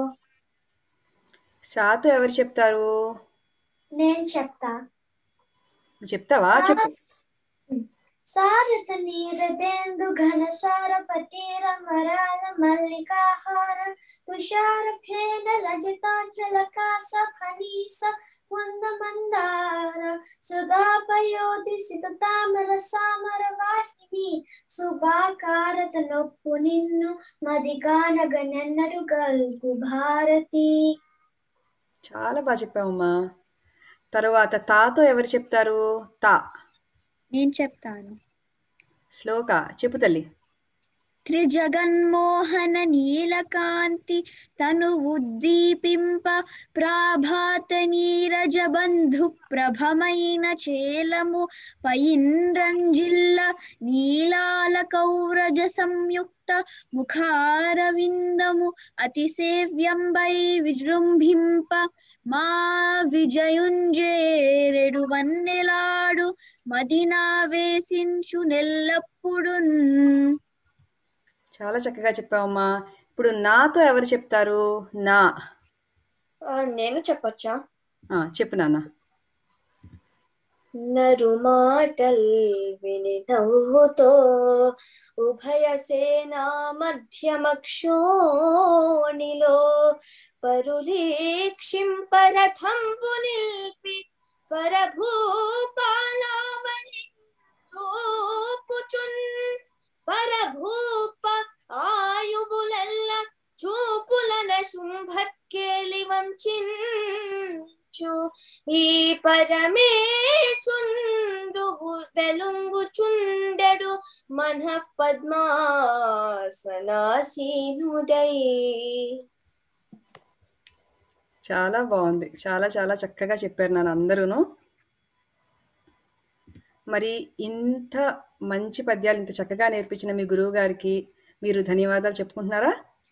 Speaker 2: సాతో ఎవరు చెప్తారు
Speaker 9: నేను చెప్తా
Speaker 2: నువ్వు చెప్తావా చెప్పు
Speaker 9: సారత నీరదేందు ఘనసార పటీర మరాల మల్లికాహార తుషార ఫేన రజతాంచల కాస ఫణీస కుంద మందార సుధాపయోధి సిత తామర సామర వాహిని సుభాకారత నొప్పు నిన్ను మదిగానగ నెన్నరు గల్గు భారతి
Speaker 2: చాలా బాగా చెప్పావమ్మా తరువాత తాతో ఎవరు చెప్తారు తా
Speaker 7: నేను చెప్తాను
Speaker 2: శ్లోక చెప్పు తల్లి
Speaker 7: త్రిజగన్మోహన నీలకాంతి తను ఉద్దీపింప ప్రాభాత నీరజ బంధు ప్రభమైన చేలము పైన్రంజిల్ల నీలాల కౌరజ సంయుక్త ముఖారవిందము అతిసేవ్యంబై విజృంభింప మా విజయుంజేరెడు వన్నెలాడు మదినా వేసించు నెల్లప్పుడున్
Speaker 2: చాలా చక్కగా చెప్పావమ్మా ఇప్పుడు నాతో ఎవరు చెప్తారు నా
Speaker 11: ఆ, నేను చెప్పొచ్చా
Speaker 2: ఆ, చెప్పు నాన్న
Speaker 11: నరు మాటల్ విని నవ్వుతో ఉభయ సేనా మధ్యమక్షోణిలో పరులీక్షింపరథంబు నిల్పి పరభూపాలావని చూపుచున్ పరభూప ఆయువులల్ల చూపులన శుంభత్కేలి వంచించు ఈ పరమేశుండు వెలుంగుచుండెడు మన పద్మాసనాసీనుడై
Speaker 2: చాలా బాగుంది చాలా చాలా చక్కగా చెప్పారు నాన్న అందరూను మరి ఇంత మంచి పద్యాలు ఇంత చక్కగా నేర్పించిన మీ గురువు గారికి మీరు ధన్యవాదాలు చెప్పుకుంటున్నారా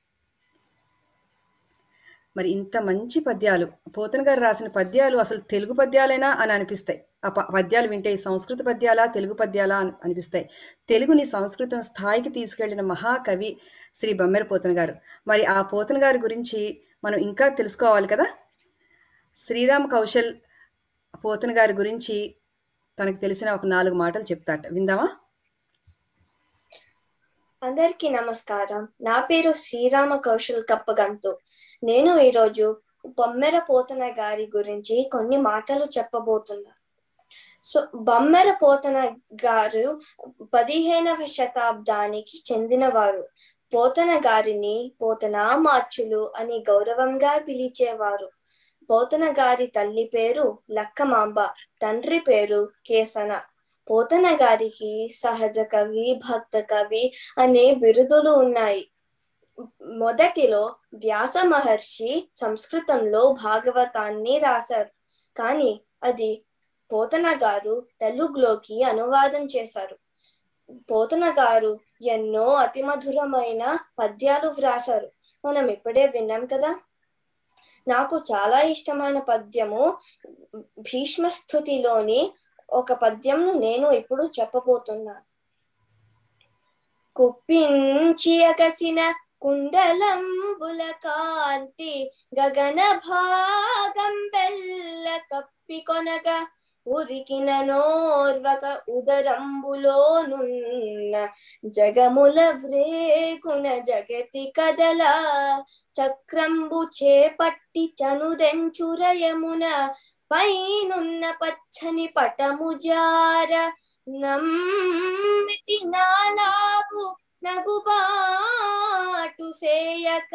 Speaker 2: మరి ఇంత మంచి పద్యాలు పోతన గారు రాసిన పద్యాలు అసలు తెలుగు పద్యాలేనా అని అనిపిస్తాయి ఆ ప- పద్యాలు వింటే ఈ సంస్కృత పద్యాలా తెలుగు పద్యాలా అని అనిపిస్తాయి తెలుగుని సంస్కృతం స్థాయికి తీసుకెళ్లిన మహాకవి శ్రీ బమ్మెర పోతన గారు మరి ఆ పోతన గారి గురించి మనం ఇంకా తెలుసుకోవాలి కదా శ్రీరామ్ కౌశల్ పోతన గారి గురించి తనకు తెలిసిన ఒక నాలుగు మాటలు చెప్తాట విందామా
Speaker 11: అందరికీ నమస్కారం నా పేరు శ్రీరామ కౌశల్ కప్పగంతు నేను ఈరోజు బొమ్మెర పోతన గారి గురించి కొన్ని మాటలు చెప్పబోతున్నా సో బొమ్మెర పోతన గారు పదిహేనవ శతాబ్దానికి చెందినవారు పోతన గారిని పోతన మార్చులు అని గౌరవంగా పిలిచేవారు పోతన గారి తల్లి పేరు లక్కమాంబ తండ్రి పేరు కేసన పోతన గారికి సహజ కవి భక్త కవి అనే బిరుదులు ఉన్నాయి మొదటిలో వ్యాస మహర్షి సంస్కృతంలో భాగవతాన్ని రాశారు కానీ అది పోతన గారు తెలుగులోకి అనువాదం చేశారు పోతన గారు ఎన్నో అతి మధురమైన పద్యాలు వ్రాసారు మనం ఇప్పుడే విన్నాం కదా నాకు చాలా ఇష్టమైన పద్యము భీష్మ స్థుతిలోని ఒక పద్యంను నేను ఇప్పుడు చెప్పబోతున్నాను కుప్పించి అగసిన కుండలంబుల కాంతి గగన భాగం బెల్ల కప్పి కొనగ ఉరికిన నోర్వక ఉదరంబులోనున్న జగముల వ్రేగున జగతి కదల చక్రంబు చేపట్టి చనుదెంచురయమున పైనున్న పచ్చని పటము జార నమ్మితి నాలాగు నగుబాటు సేయక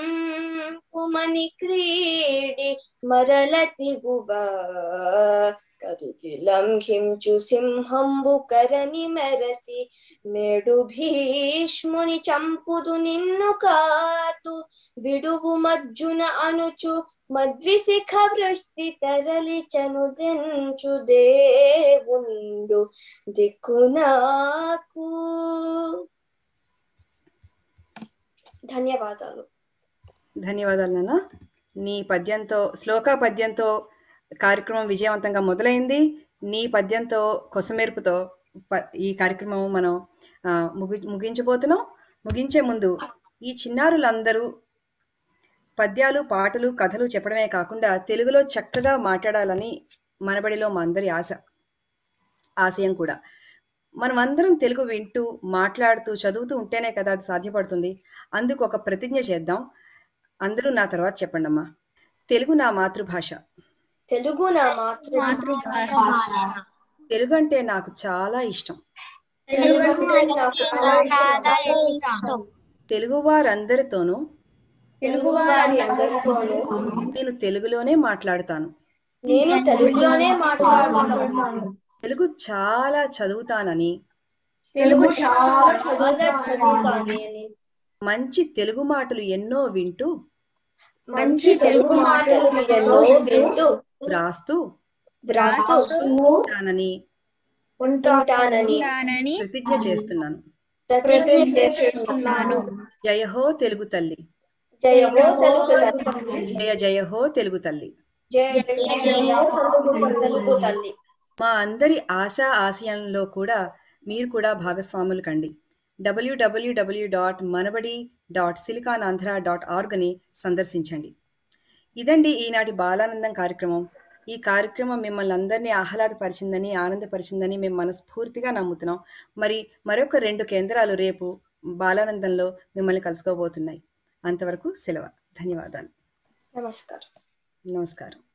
Speaker 11: మన్నింపుమని క్రీడి మరల తిగుబా కరుకి లంఘించు సింహంబు కరని మెరసి నేడు భీష్ముని చంపుదు నిన్ను కాతు విడువు మజ్జున అనుచు మద్విశిఖ వృష్టి తరలి చనుదెంచు దేవుండు దిక్కు నాకు ధన్యవాదాలు
Speaker 2: ధన్యవాదాలు నాన్న నీ పద్యంతో శ్లోక పద్యంతో కార్యక్రమం విజయవంతంగా మొదలైంది నీ పద్యంతో కొసమెరుపుతో ప- ఈ కార్యక్రమం మనం ఆ, ముగి ముగించబోతున్నాం ముగించే ముందు ఈ చిన్నారులందరూ పద్యాలు పాటలు కథలు చెప్పడమే కాకుండా తెలుగులో చక్కగా మాట్లాడాలని మనబడిలో మా అందరి ఆశ ఆశయం కూడా మనం అందరం తెలుగు వింటూ మాట్లాడుతూ చదువుతూ ఉంటేనే కదా అది సాధ్యపడుతుంది అందుకు ఒక ప్రతిజ్ఞ చేద్దాం అందరూ నా తర్వాత చెప్పండి అమ్మా తెలుగు నా మాతృభాష
Speaker 11: తెలుగు నా మాతృభాష
Speaker 2: తెలుగు అంటే నాకు చాలా ఇష్టం
Speaker 11: తెలుగు అంటే నాకు చాలా ఇష్టం
Speaker 2: తెలుగు వారందరితోనూ
Speaker 11: తెలుగు వారి అందరితోనూ
Speaker 2: నేను తెలుగులోనే మాట్లాడతాను
Speaker 11: నేను తెలుగులోనే మాట్లాడుతున్నాను
Speaker 2: తెలుగు చాలా చదువుతానని
Speaker 11: తెలుగు చాలా చదువుతానని
Speaker 2: మంచి తెలుగు మాటలు ఎన్నో వింటూ
Speaker 11: మంచి తెలుగు మాటలు ఎన్నో వింటూ
Speaker 2: వ్రాస్తూ
Speaker 11: వ్రాస్తూ
Speaker 2: ఉంటానని
Speaker 11: ఉంటానని
Speaker 2: ప్రతిజ్ఞ చేస్తున్నాను
Speaker 11: ప్రతిజ్ఞ చేస్తున్నాను
Speaker 2: జయ హో తెలుగు తల్లి
Speaker 11: జయ హో తెలుగు తల్లి
Speaker 2: జయ జయ హో తెలుగు తల్లి
Speaker 11: జయ జయ హో తెలుగు తల్లి
Speaker 2: మా అందరి ఆశా ఆశయంలో కూడా మీరు కూడా భాగస్వాములు కండి W W W dot Manabadi dot silicon Andhra dot ఆర్గ్ని సందర్శించండి ఇదండి ఈనాటి బాలానందం కార్యక్రమం ఈ కార్యక్రమం మిమ్మల్ని అందరినీ ఆహ్లాదపరిచిందని ఆనందపరిచిందని మేము మనస్ఫూర్తిగా నమ్ముతున్నాం మరి మరొక రెండు కేంద్రాలు రేపు బాలానందంలో మిమ్మల్ని కలుసుకోబోతున్నాయి అంతవరకు సెలవు ధన్యవాదాలు
Speaker 11: నమస్కారం
Speaker 2: నమస్కారం